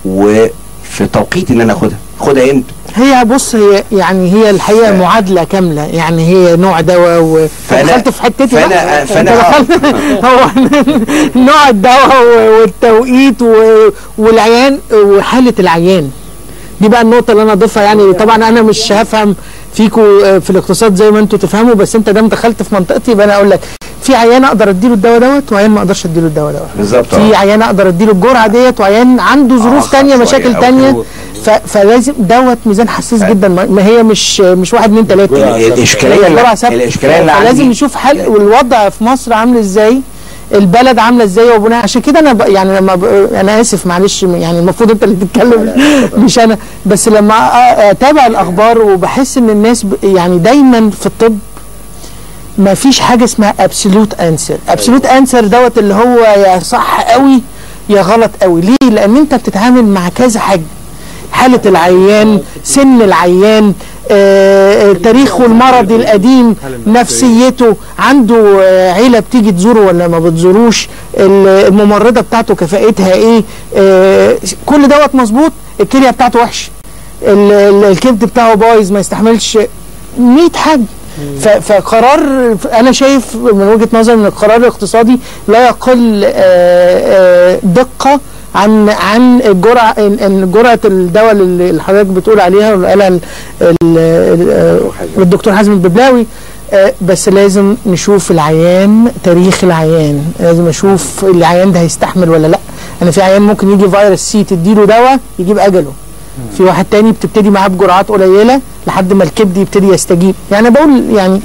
S3: وفي توقيت ان انا اخدها اخدها امتى
S1: هي بص هي يعني هي الحقيقه معادله كامله يعني هي نوع دواء و
S3: فأنا-
S1: دخلت في حتتي
S3: فأنا-
S1: بقى.
S3: فأنا-
S1: أنت دخلت هو نوع الدواء و- والتوقيت و- والعيان وحاله العيان دي بقى النقطة اللي أنا أضيفها يعني طبعا أنا مش هفهم فيكوا في الاقتصاد زي ما أنتوا تفهموا بس أنت دام دخلت في منطقتي يبقى أنا أقول لك في عيان أقدر أديله الدواء دوت وعيان ما أقدرش أديله الدواء دوت
S3: بالظبط
S1: في
S3: آه.
S1: عيان اقدر اديله الجرعه ديت وعيان عنده ظروف
S3: آخر
S1: تانية
S3: شوية
S1: مشاكل
S3: أو
S1: تانية
S3: ظروف.
S1: ف... فلازم دوت ميزان حساس جدا ما ما هي مش مش واحد اتنين تلاته
S3: ال- الاشكاليه
S1: الجرعه
S3: اللي
S1: ثابته
S3: الاشكاليه اللي
S1: فلازم
S3: عندي
S1: نشوف حل والوضع في مصر عامل ازاي البلد عامله ازاي وبناء عشان كده انا ب... يعني لما ب... انا اسف معلش يعني المفروض انت اللي تتكلم مش انا بس لما أ- اتابع الاخبار وبحس ان الناس ب... يعني دايما في الطب ما فيش حاجه اسمها ابسولوت انسر ابسولوت انسر دوت اللي هو يا صح قوي يا غلط قوي ليه لان انت بتتعامل مع كذا حاجه حالة العيان سن العيان آه، آه، تاريخه المرضي القديم نفسيته عنده آه، عيلة بتيجي تزوره ولا ما بتزوروش ال- الممرضة بتاعته كفاءتها ايه آه، كل دوت مظبوط الكلية بتاعته وحش ال- ال- الكبد بتاعه بايظ ما يستحملش 100 حاجة ف- فقرار انا شايف من وجهه نظري ان القرار الاقتصادي لا يقل آه، آه، دقه عن عن الجرعه إن- إن جرعه الدواء اللي اللي حضرتك بتقول عليها واللي قالها ال- ال- ال- آه، الدكتور حازم الببلاوي آه، بس لازم نشوف العيان تاريخ العيان لازم اشوف العيان ده هيستحمل ولا لا انا في عيان ممكن يجي فيروس سي تديله دواء يجيب اجله في واحد تاني بتبتدي معاه بجرعات قليله لحد ما الكبد يبتدي يستجيب يعني بقول يعني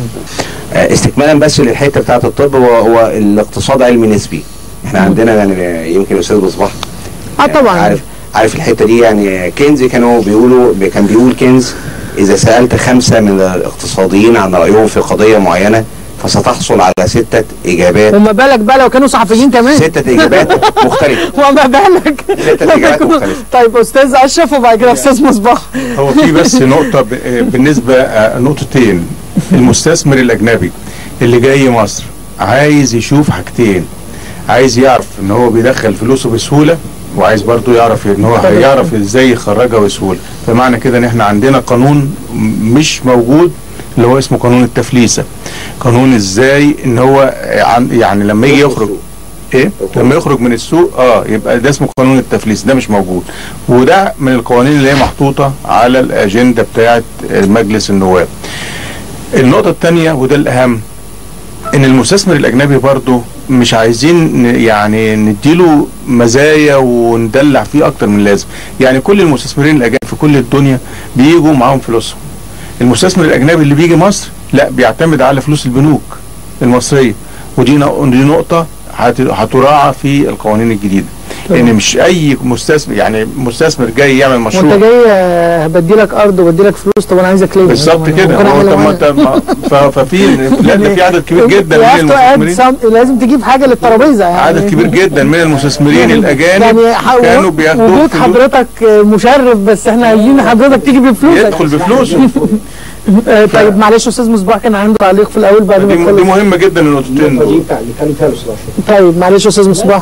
S3: آه، استكمالا بس للحته بتاعت الطب هو هو الاقتصاد علم نسبي احنا عندنا يعني يمكن الاستاذ مصباح
S1: اه طبعا
S3: عارف عارف الحته دي يعني كنز كانوا بيقولوا كان بيقول كنز اذا سالت خمسه من الاقتصاديين عن رايهم في قضيه معينه فستحصل على سته اجابات
S1: وما بالك بقى لو كانوا صحفيين كمان
S3: سته اجابات مختلفه
S1: وما بالك
S3: ستة
S1: لما
S3: إجابات
S1: يكونوا-
S3: مختلفة.
S1: طيب استاذ اشرف وبعد كده استاذ مصباح
S4: هو في بس نقطة ب- آه، بالنسبة آه، نقطتين المستثمر الأجنبي اللي جاي مصر عايز يشوف حاجتين عايز يعرف ان هو بيدخل فلوسه بسهولة وعايز برضو يعرف ان هو هيعرف ازاي يخرجها بسهولة فمعنى كده ان احنا عندنا قانون م- مش موجود اللي هو اسمه قانون التفليسة قانون ازاي ان هو عن- يعني لما يجي يخرج ايه لما يخرج من السوق اه يبقى ده اسمه قانون التفليس ده مش موجود وده من القوانين اللي هي محطوطه على الاجنده بتاعه مجلس النواب النقطه الثانيه وده الاهم ان المستثمر الاجنبي برضه مش عايزين ن- يعني نديله مزايا وندلع فيه اكتر من اللازم يعني كل المستثمرين الاجانب في كل الدنيا بيجوا معاهم فلوسهم المستثمر الاجنبي اللي بيجي مصر لا بيعتمد على فلوس البنوك المصريه ودي نق- دي نقطه هت- هتراعى في القوانين الجديده لان مش اي مستثمر يعني مستثمر جاي يعمل
S1: وانت
S4: مشروع
S1: جاي آه، بدي لك ارض وبدي لك فلوس طب انا عايزك ليه
S4: بالظبط
S1: طب
S4: كده
S1: ممكن
S4: هو
S1: أعمل
S4: طب ما
S1: معاك.
S4: انت ما- ف- ففي لا ده في عدد كبير جدا
S1: You
S4: من
S1: have to add
S4: المستثمرين
S1: some- لازم تجيب حاجه للترابيزه يعني
S4: عدد كبير جدا من المستثمرين الاجانب
S1: يعني ح-
S4: كانوا بياخدوا
S1: وجود
S4: فلوس
S1: حضرتك آه، مشرف بس احنا عايزين حضرتك تيجي بفلوسك
S4: يدخل بفلوسه
S1: آه، طيب معلش استاذ مصباح كان عنده تعليق في الاول بعد ما
S4: دي, دي
S1: تخلص
S4: مهمه جدا النقطتين
S5: النقطة دي
S4: دول
S5: بتاع اللي كان فيها الاستاذ أشرف.
S1: طيب معلش استاذ مصباح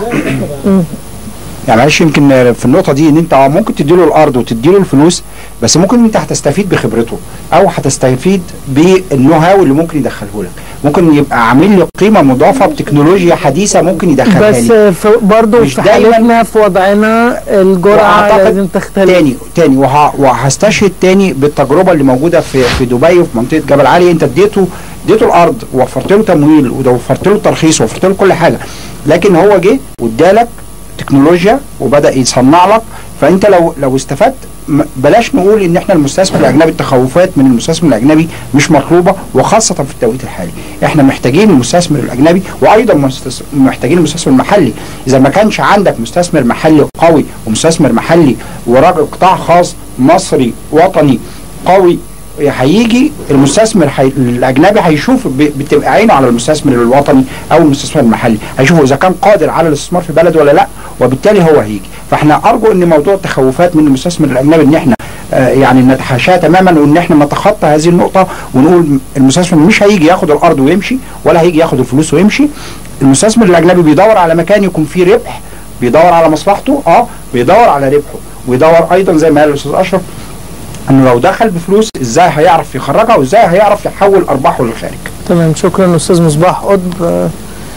S7: يعني معلش يمكن في النقطه دي ان انت ممكن تديله الارض وتديله الفلوس بس ممكن انت هتستفيد بخبرته او هتستفيد بالنو هاو اللي ممكن يدخله لك ممكن يبقى عامل لي قيمه مضافه بتكنولوجيا حديثه ممكن يدخلها
S1: بس
S7: لي
S1: آه، في برضه
S7: مش
S1: في
S7: دايماً-
S1: حالتنا في وضعنا الجرعه
S7: وأعتقد
S1: لازم تختلف
S7: تاني تاني وه- وهستشهد تاني بالتجربه اللي موجوده في في دبي وفي منطقه جبل علي انت اديته اديته الارض ووفرت له تمويل ووفرت له ترخيص ووفرت له كل حاجه لكن هو جه وادالك تكنولوجيا وبدا يصنع لك فانت لو لو استفدت م- بلاش نقول ان احنا المستثمر الاجنبي التخوفات من المستثمر الاجنبي مش مطلوبه وخاصه في التوقيت الحالي احنا محتاجين المستثمر الاجنبي وايضا مستس- محتاجين المستثمر المحلي اذا ما كانش عندك مستثمر محلي قوي ومستثمر محلي وراجل قطاع خاص مصري وطني قوي هيجي المستثمر حي... الاجنبي هيشوف ب... بتبقى عينه على المستثمر الوطني او المستثمر المحلي هيشوفه اذا كان قادر على الاستثمار في بلده ولا لا وبالتالي هو هيجي فاحنا ارجو ان موضوع التخوفات من المستثمر الاجنبي ان احنا آه، يعني نتحاشاه تماما وان احنا نتخطى هذه النقطه ونقول المستثمر مش هيجي ياخد الارض ويمشي ولا هيجي ياخد الفلوس ويمشي المستثمر الاجنبي بيدور على مكان يكون فيه ربح بيدور على مصلحته اه بيدور على ربحه ويدور ايضا زي ما قال الاستاذ اشرف انه لو دخل بفلوس ازاي هيعرف يخرجها وازاي هيعرف يحول ارباحه للخارج
S1: تمام شكرا استاذ مصباح قطب آه،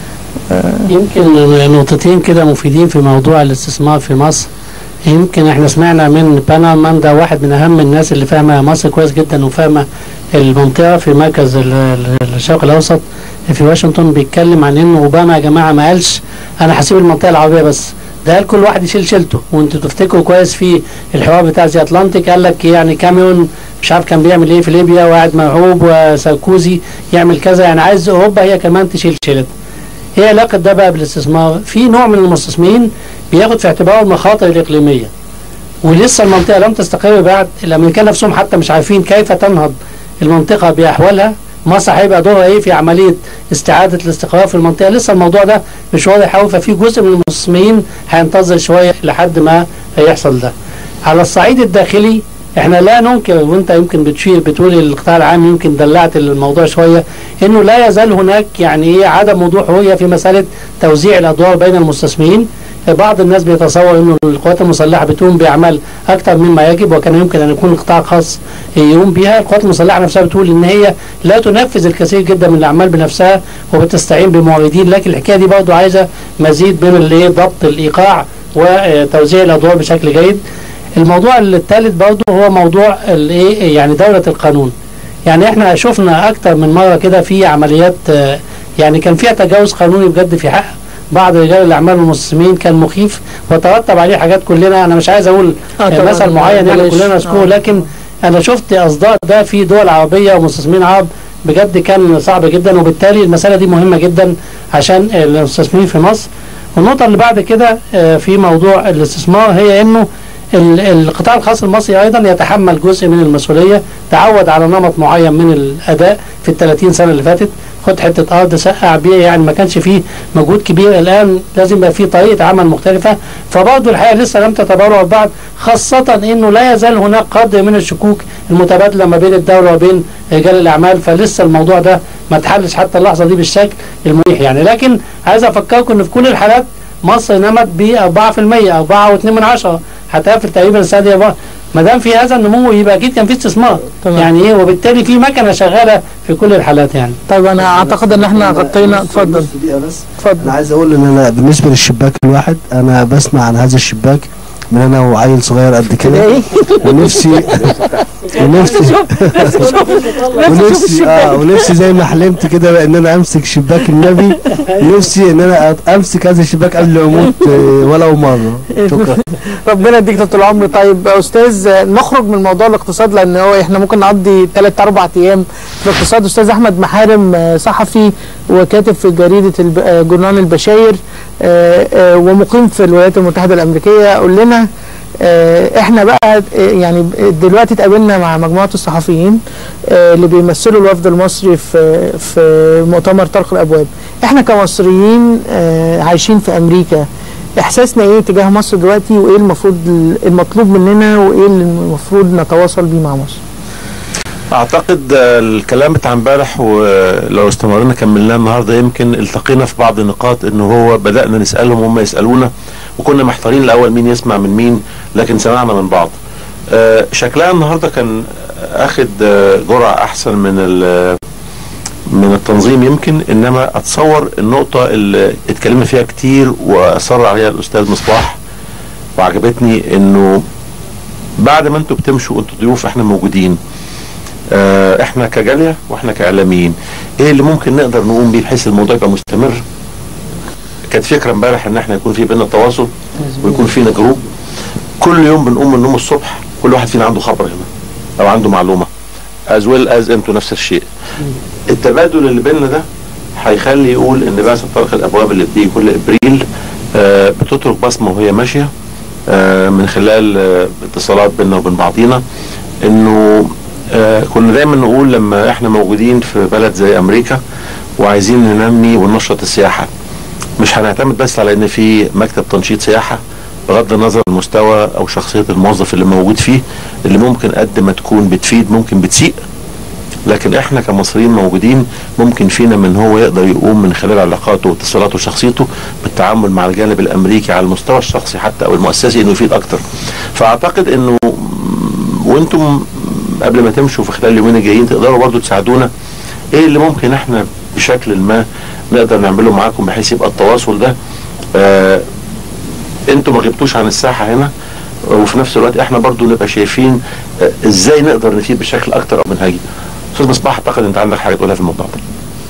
S2: يمكن نقطتين كده مفيدين في موضوع الاستثمار في مصر يمكن احنا سمعنا من بانامان ده واحد من اهم الناس اللي فاهمه مصر كويس جدا وفاهمه المنطقه في مركز ال- ال- الشرق الاوسط في واشنطن بيتكلم عن ان اوباما يا جماعه ما قالش انا هسيب المنطقه العربيه بس ده قال كل واحد يشيل شيلته وانتوا تفتكروا كويس في الحوار بتاع زي اتلانتيك قال لك يعني كاميون مش عارف كان بيعمل ايه في ليبيا وقاعد مرعوب وساركوزي يعمل كذا يعني عايز اوروبا هي كمان تشيل شيلتها ايه علاقه ده بقى بالاستثمار؟ في نوع من المستثمرين بياخد في اعتباره المخاطر الاقليميه ولسه المنطقه لم تستقر بعد الامريكان نفسهم حتى مش عارفين كيف تنهض المنطقه باحوالها مصر هيبقى دورها ايه في عمليه استعاده الاستقرار في المنطقه لسه الموضوع ده مش واضح قوي ففي جزء من المستثمرين هينتظر شويه لحد ما هيحصل ده. على الصعيد الداخلي احنا لا ننكر وانت يمكن بتشير بتقول القطاع العام يمكن دلعت الموضوع شويه انه لا يزال هناك يعني ايه عدم وضوح رؤيه في مساله توزيع الادوار بين المستثمرين بعض الناس بيتصور انه القوات المسلحه بتقوم باعمال اكثر مما يجب وكان يمكن ان يكون القطاع خاص يقوم بها القوات المسلحه نفسها بتقول ان هي لا تنفذ الكثير جدا من الاعمال بنفسها وبتستعين بموردين لكن الحكايه دي برضه عايزه مزيد من الايه ضبط الايقاع وتوزيع الادوار بشكل جيد الموضوع الثالث برضه هو موضوع الايه يعني دوله القانون يعني احنا شفنا اكتر من مره كده في عمليات آه، يعني كان فيها تجاوز قانوني بجد في حق بعض رجال الاعمال والمستثمرين كان مخيف وترتب عليه حاجات كلنا انا مش عايز اقول
S1: آه
S2: آه
S1: طبعاً،
S2: مثل معين يعني
S1: بلاش.
S2: كلنا نذكره
S1: آه.
S2: لكن انا شفت اصداء ده في دول عربيه ومستثمرين عرب بجد كان صعب جدا وبالتالي المساله دي مهمه جدا عشان المستثمرين في مصر والنقطه اللي بعد كده آه، في موضوع الاستثمار هي انه ال- القطاع الخاص المصري ايضا يتحمل جزء من المسؤوليه تعود على نمط معين من الاداء في ال 30 سنه اللي فاتت خد حته ارض سقع بيها يعني ما كانش فيه مجهود كبير الان لازم يبقى فيه طريقه عمل مختلفه فبرضه الحقيقه لسه لم تتبرع بعض خاصه انه لا يزال هناك قدر من الشكوك المتبادله ما بين الدوله وبين رجال الاعمال فلسه الموضوع ده ما اتحلش حتى اللحظه دي بالشكل المريح يعني لكن عايز افكركم ان في كل الحالات مصر نمت ب 4% 4 و2 من عشرة هتقفل تقريبا السنه دي بقى. ما دام في هذا النمو يبقى اكيد كان في استثمار
S1: تمام.
S2: يعني ايه وبالتالي في مكنه شغاله في كل الحالات يعني
S1: طيب انا اعتقد ان احنا غطينا اتفضل
S5: نص دقيقة بس
S1: اتفضل
S5: انا عايز اقول ان انا بالنسبه للشباك الواحد انا بسمع عن هذا الشباك من انا وعيل صغير قد كده
S1: ايه
S5: ونفسي ونفسي ونفسي اه ونفسي زي ما حلمت كده ان انا امسك شباك النبي نفسي ان انا أت- امسك هذا الشباك قبل ما اموت آه، ولو مره شكرا
S1: ربنا يديك طول العمر طيب يا استاذ آه، نخرج من موضوع الاقتصاد لان هو احنا ممكن نقضي ثلاث اربع ايام في الاقتصاد استاذ احمد محارم آه، صحفي وكاتب في جريده الب... آه، جورنال البشاير آه، آه، ومقيم في الولايات المتحده الامريكيه قول لنا آه، احنا بقى آه، يعني دلوقتي اتقابلنا مع مجموعه الصحفيين آه، اللي بيمثلوا الوفد المصري في في مؤتمر طرق الابواب احنا كمصريين آه، عايشين في امريكا احساسنا ايه تجاه مصر دلوقتي وايه المفروض المطلوب مننا وايه اللي المفروض نتواصل بيه مع مصر
S8: اعتقد آه، الكلام بتاع امبارح ولو استمرنا كملناه النهارده يمكن التقينا في بعض النقاط ان هو بدانا نسالهم وهم يسالونا وكنا محتارين الاول مين يسمع من مين لكن سمعنا من بعض آه، شكلها النهارده كان اخد آه، جرعه احسن من ال- من التنظيم يمكن انما اتصور النقطه اللي اتكلمنا فيها كتير واصر عليها الاستاذ مصباح وعجبتني انه بعد ما انتوا بتمشوا انتوا ضيوف احنا موجودين آه، احنا كجاليه واحنا كاعلاميين ايه اللي ممكن نقدر نقوم بيه بحيث الموضوع يبقى مستمر كانت فكره امبارح ان احنا يكون في بينا تواصل ويكون فينا جروب كل يوم بنقوم من النوم الصبح كل واحد فينا عنده خبر هنا او عنده معلومه از ويل از انتوا نفس الشيء التبادل اللي بيننا ده هيخلي يقول ان بعثه طرق الابواب اللي بتيجي كل ابريل آه، بتترك بصمه وهي ماشيه آه، من خلال آه، اتصالات بيننا وبين بعضينا انه آه، كنا دايما نقول لما احنا موجودين في بلد زي امريكا وعايزين ننمي وننشط السياحه مش هنعتمد بس على ان في مكتب تنشيط سياحه بغض النظر عن المستوى او شخصيه الموظف اللي موجود فيه اللي ممكن قد ما تكون بتفيد ممكن بتسيء لكن احنا كمصريين موجودين ممكن فينا من هو يقدر يقوم من خلال علاقاته واتصالاته وشخصيته بالتعامل مع الجانب الامريكي على المستوى الشخصي حتى او المؤسسي انه يفيد اكتر فاعتقد انه وانتم قبل ما تمشوا في خلال اليومين الجايين تقدروا برضو تساعدونا ايه اللي ممكن احنا بشكل ما نقدر نعمله معاكم بحيث يبقى التواصل ده آه انتوا ما غبتوش عن الساحه هنا وفي نفس الوقت احنا برضو نبقى شايفين آه ازاي نقدر نفيد بشكل اكتر او منهجي استاذ مصباح اعتقد انت عندك حاجه تقولها في الموضوع ده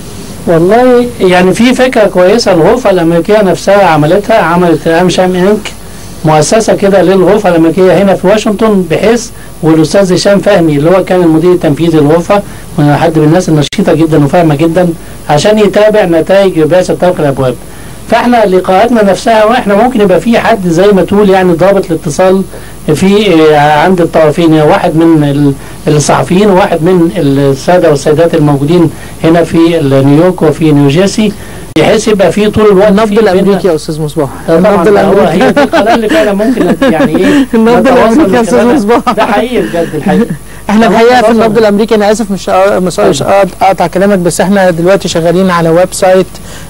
S2: والله يعني في فكره كويسه الغرفه الامريكيه نفسها عملتها عملت امشام انك مؤسسه كده للغرفه الامريكيه هنا في واشنطن بحيث والاستاذ هشام فهمي اللي هو كان المدير التنفيذي للغرفه حد من الناس النشيطه جدا وفاهمه جدا عشان يتابع نتائج بعثه طرق الابواب فاحنا لقاءاتنا نفسها واحنا ممكن يبقى في حد زي ما تقول يعني ضابط الاتصال في عند الطرفين واحد من الصحفيين وواحد من الساده والسيدات الموجودين هنا في نيويورك وفي نيوجيرسي بحيث يبقى في طول الوقت
S1: النبض
S2: في
S1: الامريكي
S2: بينا-
S1: يا استاذ مصباح
S2: النبض الامريكي هي دي القناه اللي فعلا ممكن يعني ايه
S1: النبض
S2: نتواصل
S1: الامريكي يا
S2: من
S1: استاذ
S2: خلالها.
S1: مصباح
S2: ده حقيقي بجد الحقيقه
S1: احنا الحقيقه في
S2: نتواصل
S1: النبض
S2: من-
S1: الامريكي انا اسف مش مش مش اقطع كلامك بس احنا دلوقتي شغالين على ويب سايت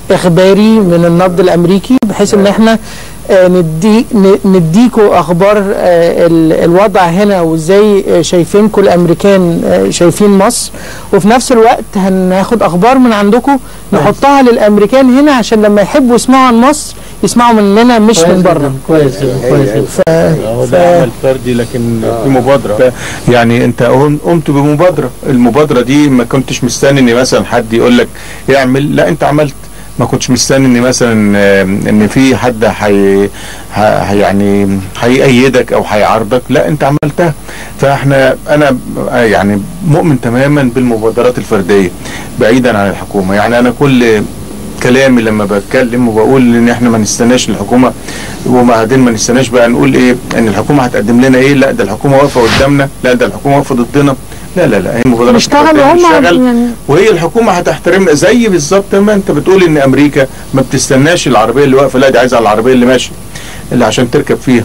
S1: اخباري من النبض الامريكي بحيث ان احنا آه، ندي ن- نديكوا اخبار آه، ال- الوضع هنا وازاي آه، شايفينكم الامريكان آه، شايفين مصر وفي نفس الوقت هناخد اخبار من عندكم نحطها للامريكان هنا عشان لما يحبوا يسمعوا عن مصر يسمعوا مننا مش
S2: كويس
S1: من
S2: جداً،
S1: بره
S2: كويس جدا كويس جدا
S4: هو ده عمل فردي لكن في مبادره يعني انت قم- قمت بمبادره المبادره دي ما كنتش مستني ان مثلا حد يقول لك اعمل لا انت عملت ما كنتش مستني ان مثلا آه، ان في حد حي ح- يعني هيأيدك او هيعارضك لا انت عملتها فاحنا انا آه، يعني مؤمن تماما بالمبادرات الفرديه بعيدا عن الحكومه يعني انا كل كلامي لما بتكلم وبقول ان احنا ما نستناش الحكومه وبعدين ما نستناش بقى نقول ايه ان الحكومه هتقدم لنا ايه لا ده الحكومه واقفه قدامنا لا ده الحكومه واقفه ضدنا لا لا لا هي مبادرات
S1: نشتغل
S4: فردية،
S1: وهم
S4: نشتغل
S1: يعني
S4: وهي الحكومه هتحترمنا زي بالظبط ما انت بتقول ان امريكا ما بتستناش العربيه اللي واقفه لا دي عايزه العربيه اللي ماشيه اللي عشان تركب فيها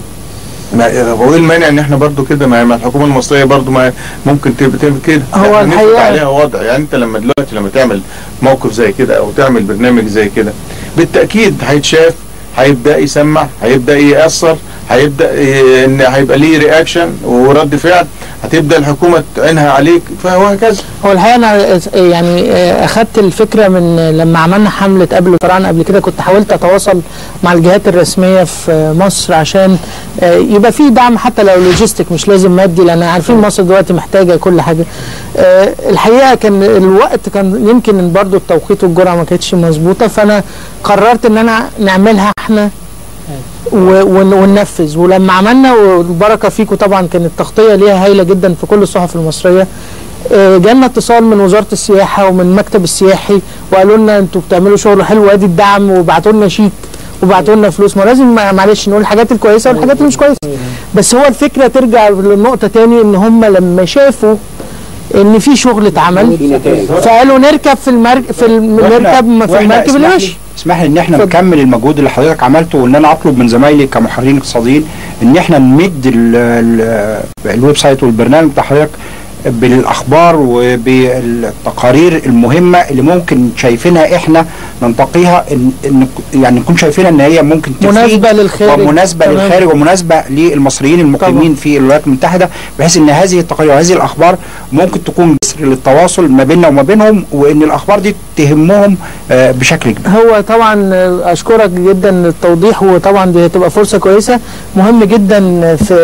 S4: ما هو ايه المانع ان احنا برضو كده ما ما الحكومه المصريه برضو ما ممكن تبقى تعمل كده
S1: هو
S4: احنا
S1: الحقيقة-
S4: نفرض عليها وضع يعني انت لما دلوقتي لما تعمل موقف زي كده او تعمل برنامج زي كده بالتاكيد هيتشاف هيبدا يسمع هيبدا ياثر هيبدا ي- ان هيبقى ليه رياكشن ورد فعل هتبدا الحكومه تعينها عليك فهكذا
S1: هو الحقيقه انا يعني اخدت الفكره من لما عملنا حمله قبل الفراعنه قبل كده كنت حاولت اتواصل مع الجهات الرسميه في مصر عشان يبقى في دعم حتى لو لوجيستيك مش لازم مادي لان عارفين مصر دلوقتي محتاجه كل حاجه آه، الحقيقه كان الوقت كان يمكن برضو التوقيت والجرعه ما كانتش مظبوطه فانا قررت ان انا نعملها احنا و- ون- وننفذ ولما عملنا والبركه فيكم طبعا كانت التغطيه ليها هايله جدا في كل الصحف المصريه آه، جالنا اتصال من وزاره السياحه ومن المكتب السياحي وقالوا لنا انتوا بتعملوا شغل حلو ادي الدعم وبعتوا لنا شيك وبعتوا لنا فلوس ما لازم معلش نقول الحاجات الكويسه والحاجات اللي مش كويسه بس هو الفكره ترجع للنقطه تاني ان هم لما شافوا ان في شغل اتعمل فقالوا نركب في المركب في الم-
S7: وإحنا-
S1: نركب في
S7: وإحنا
S1: المركب اللي
S7: اسمح
S1: ماشي
S7: لي- اسمح لي ان احنا
S1: اتفضل.
S7: نكمل المجهود اللي حضرتك عملته وان انا اطلب من زمايلي كمحررين اقتصاديين ان احنا نمد ال- ال- الويب سايت والبرنامج بتاع حضرتك بالاخبار وبالتقارير المهمه اللي ممكن شايفينها احنا ننتقيها إن إن يعني نكون شايفينها ان هي ممكن تفيد
S1: مناسبه للخارج
S7: ومناسبه
S1: تمام.
S7: للخارج ومناسبه للمصريين المقيمين
S1: طبعا.
S7: في الولايات المتحده بحيث ان هذه التقارير وهذه الاخبار ممكن تكون جسر للتواصل ما بيننا وما بينهم وان الاخبار دي تهمهم آه، بشكل كبير
S1: هو طبعا اشكرك جدا للتوضيح وطبعا دي هتبقى فرصه كويسه مهم جدا في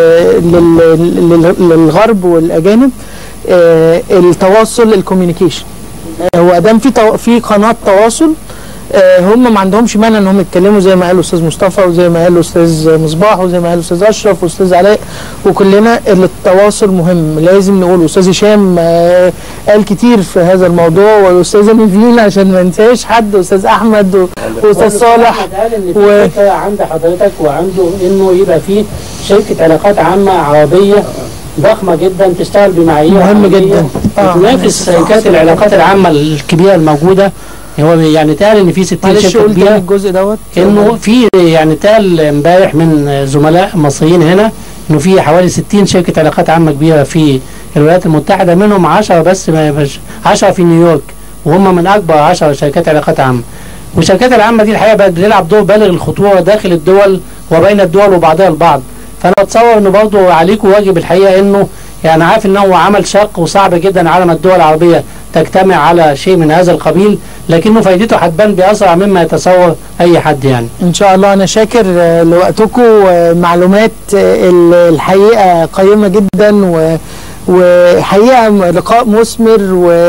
S1: لل- لل- للغرب والاجانب آه، التواصل الكوميونيكيشن هو ادام في تو- في قناه تواصل آه، هم ما عندهمش مانع ان هم يتكلموا زي ما قال الاستاذ مصطفى وزي ما قال الاستاذ مصباح وزي ما قال الاستاذ اشرف والاستاذ علاء وكلنا التواصل مهم لازم نقول استاذ هشام آه، قال كتير في هذا الموضوع والاستاذه نيفين عشان ما انساش حد واستاذ احمد و- واستاذ صالح
S2: أحمد قال ان
S1: و-
S2: في فكره عند حضرتك وعنده انه يبقى في شركه علاقات عامه عربيه ضخمه جدا تشتغل بمعايير
S1: مهم
S2: عالمية
S1: جدا. آه.
S2: وتنافس شركات العلاقات العامه الكبيره الموجوده هو يعني تقال ان في 60
S1: معلش
S2: شركه
S1: قول تاني
S2: كبيره
S1: الجزء دوت
S2: انه في يعني تقال امبارح من زملاء مصريين هنا انه في حوالي 60 شركه علاقات عامه كبيره في الولايات المتحده منهم 10 بس ما مش 10 في نيويورك وهم من اكبر 10 شركات علاقات عامه والشركات العامه دي الحقيقه بقت بتلعب دور بالغ الخطوره داخل الدول وبين الدول وبعضها البعض فانا بتصور انه برضه عليكم واجب الحقيقه انه يعني عارف ان هو عمل شق وصعب جدا على ما الدول العربيه تجتمع على شيء من هذا القبيل لكنه فايدته هتبان باسرع مما يتصور اي حد يعني
S1: ان شاء الله انا شاكر آه، لوقتكم ومعلومات آه، ال- الحقيقه قيمه جدا و وحقيقه لقاء مثمر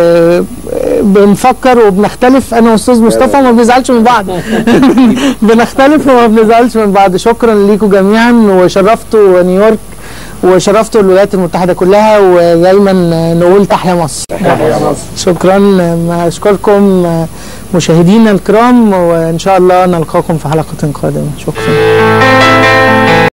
S1: وبنفكر وبنختلف انا واستاذ مصطفى ما بنزعلش من بعض بنختلف وما بنزعلش من بعض شكرا ليكم جميعا وشرفتوا نيويورك وشرفتوا الولايات المتحده كلها ودايما نقول تحيا مصر شكرا اشكركم مشاهدينا الكرام وان شاء الله نلقاكم في حلقه قادمه شكرا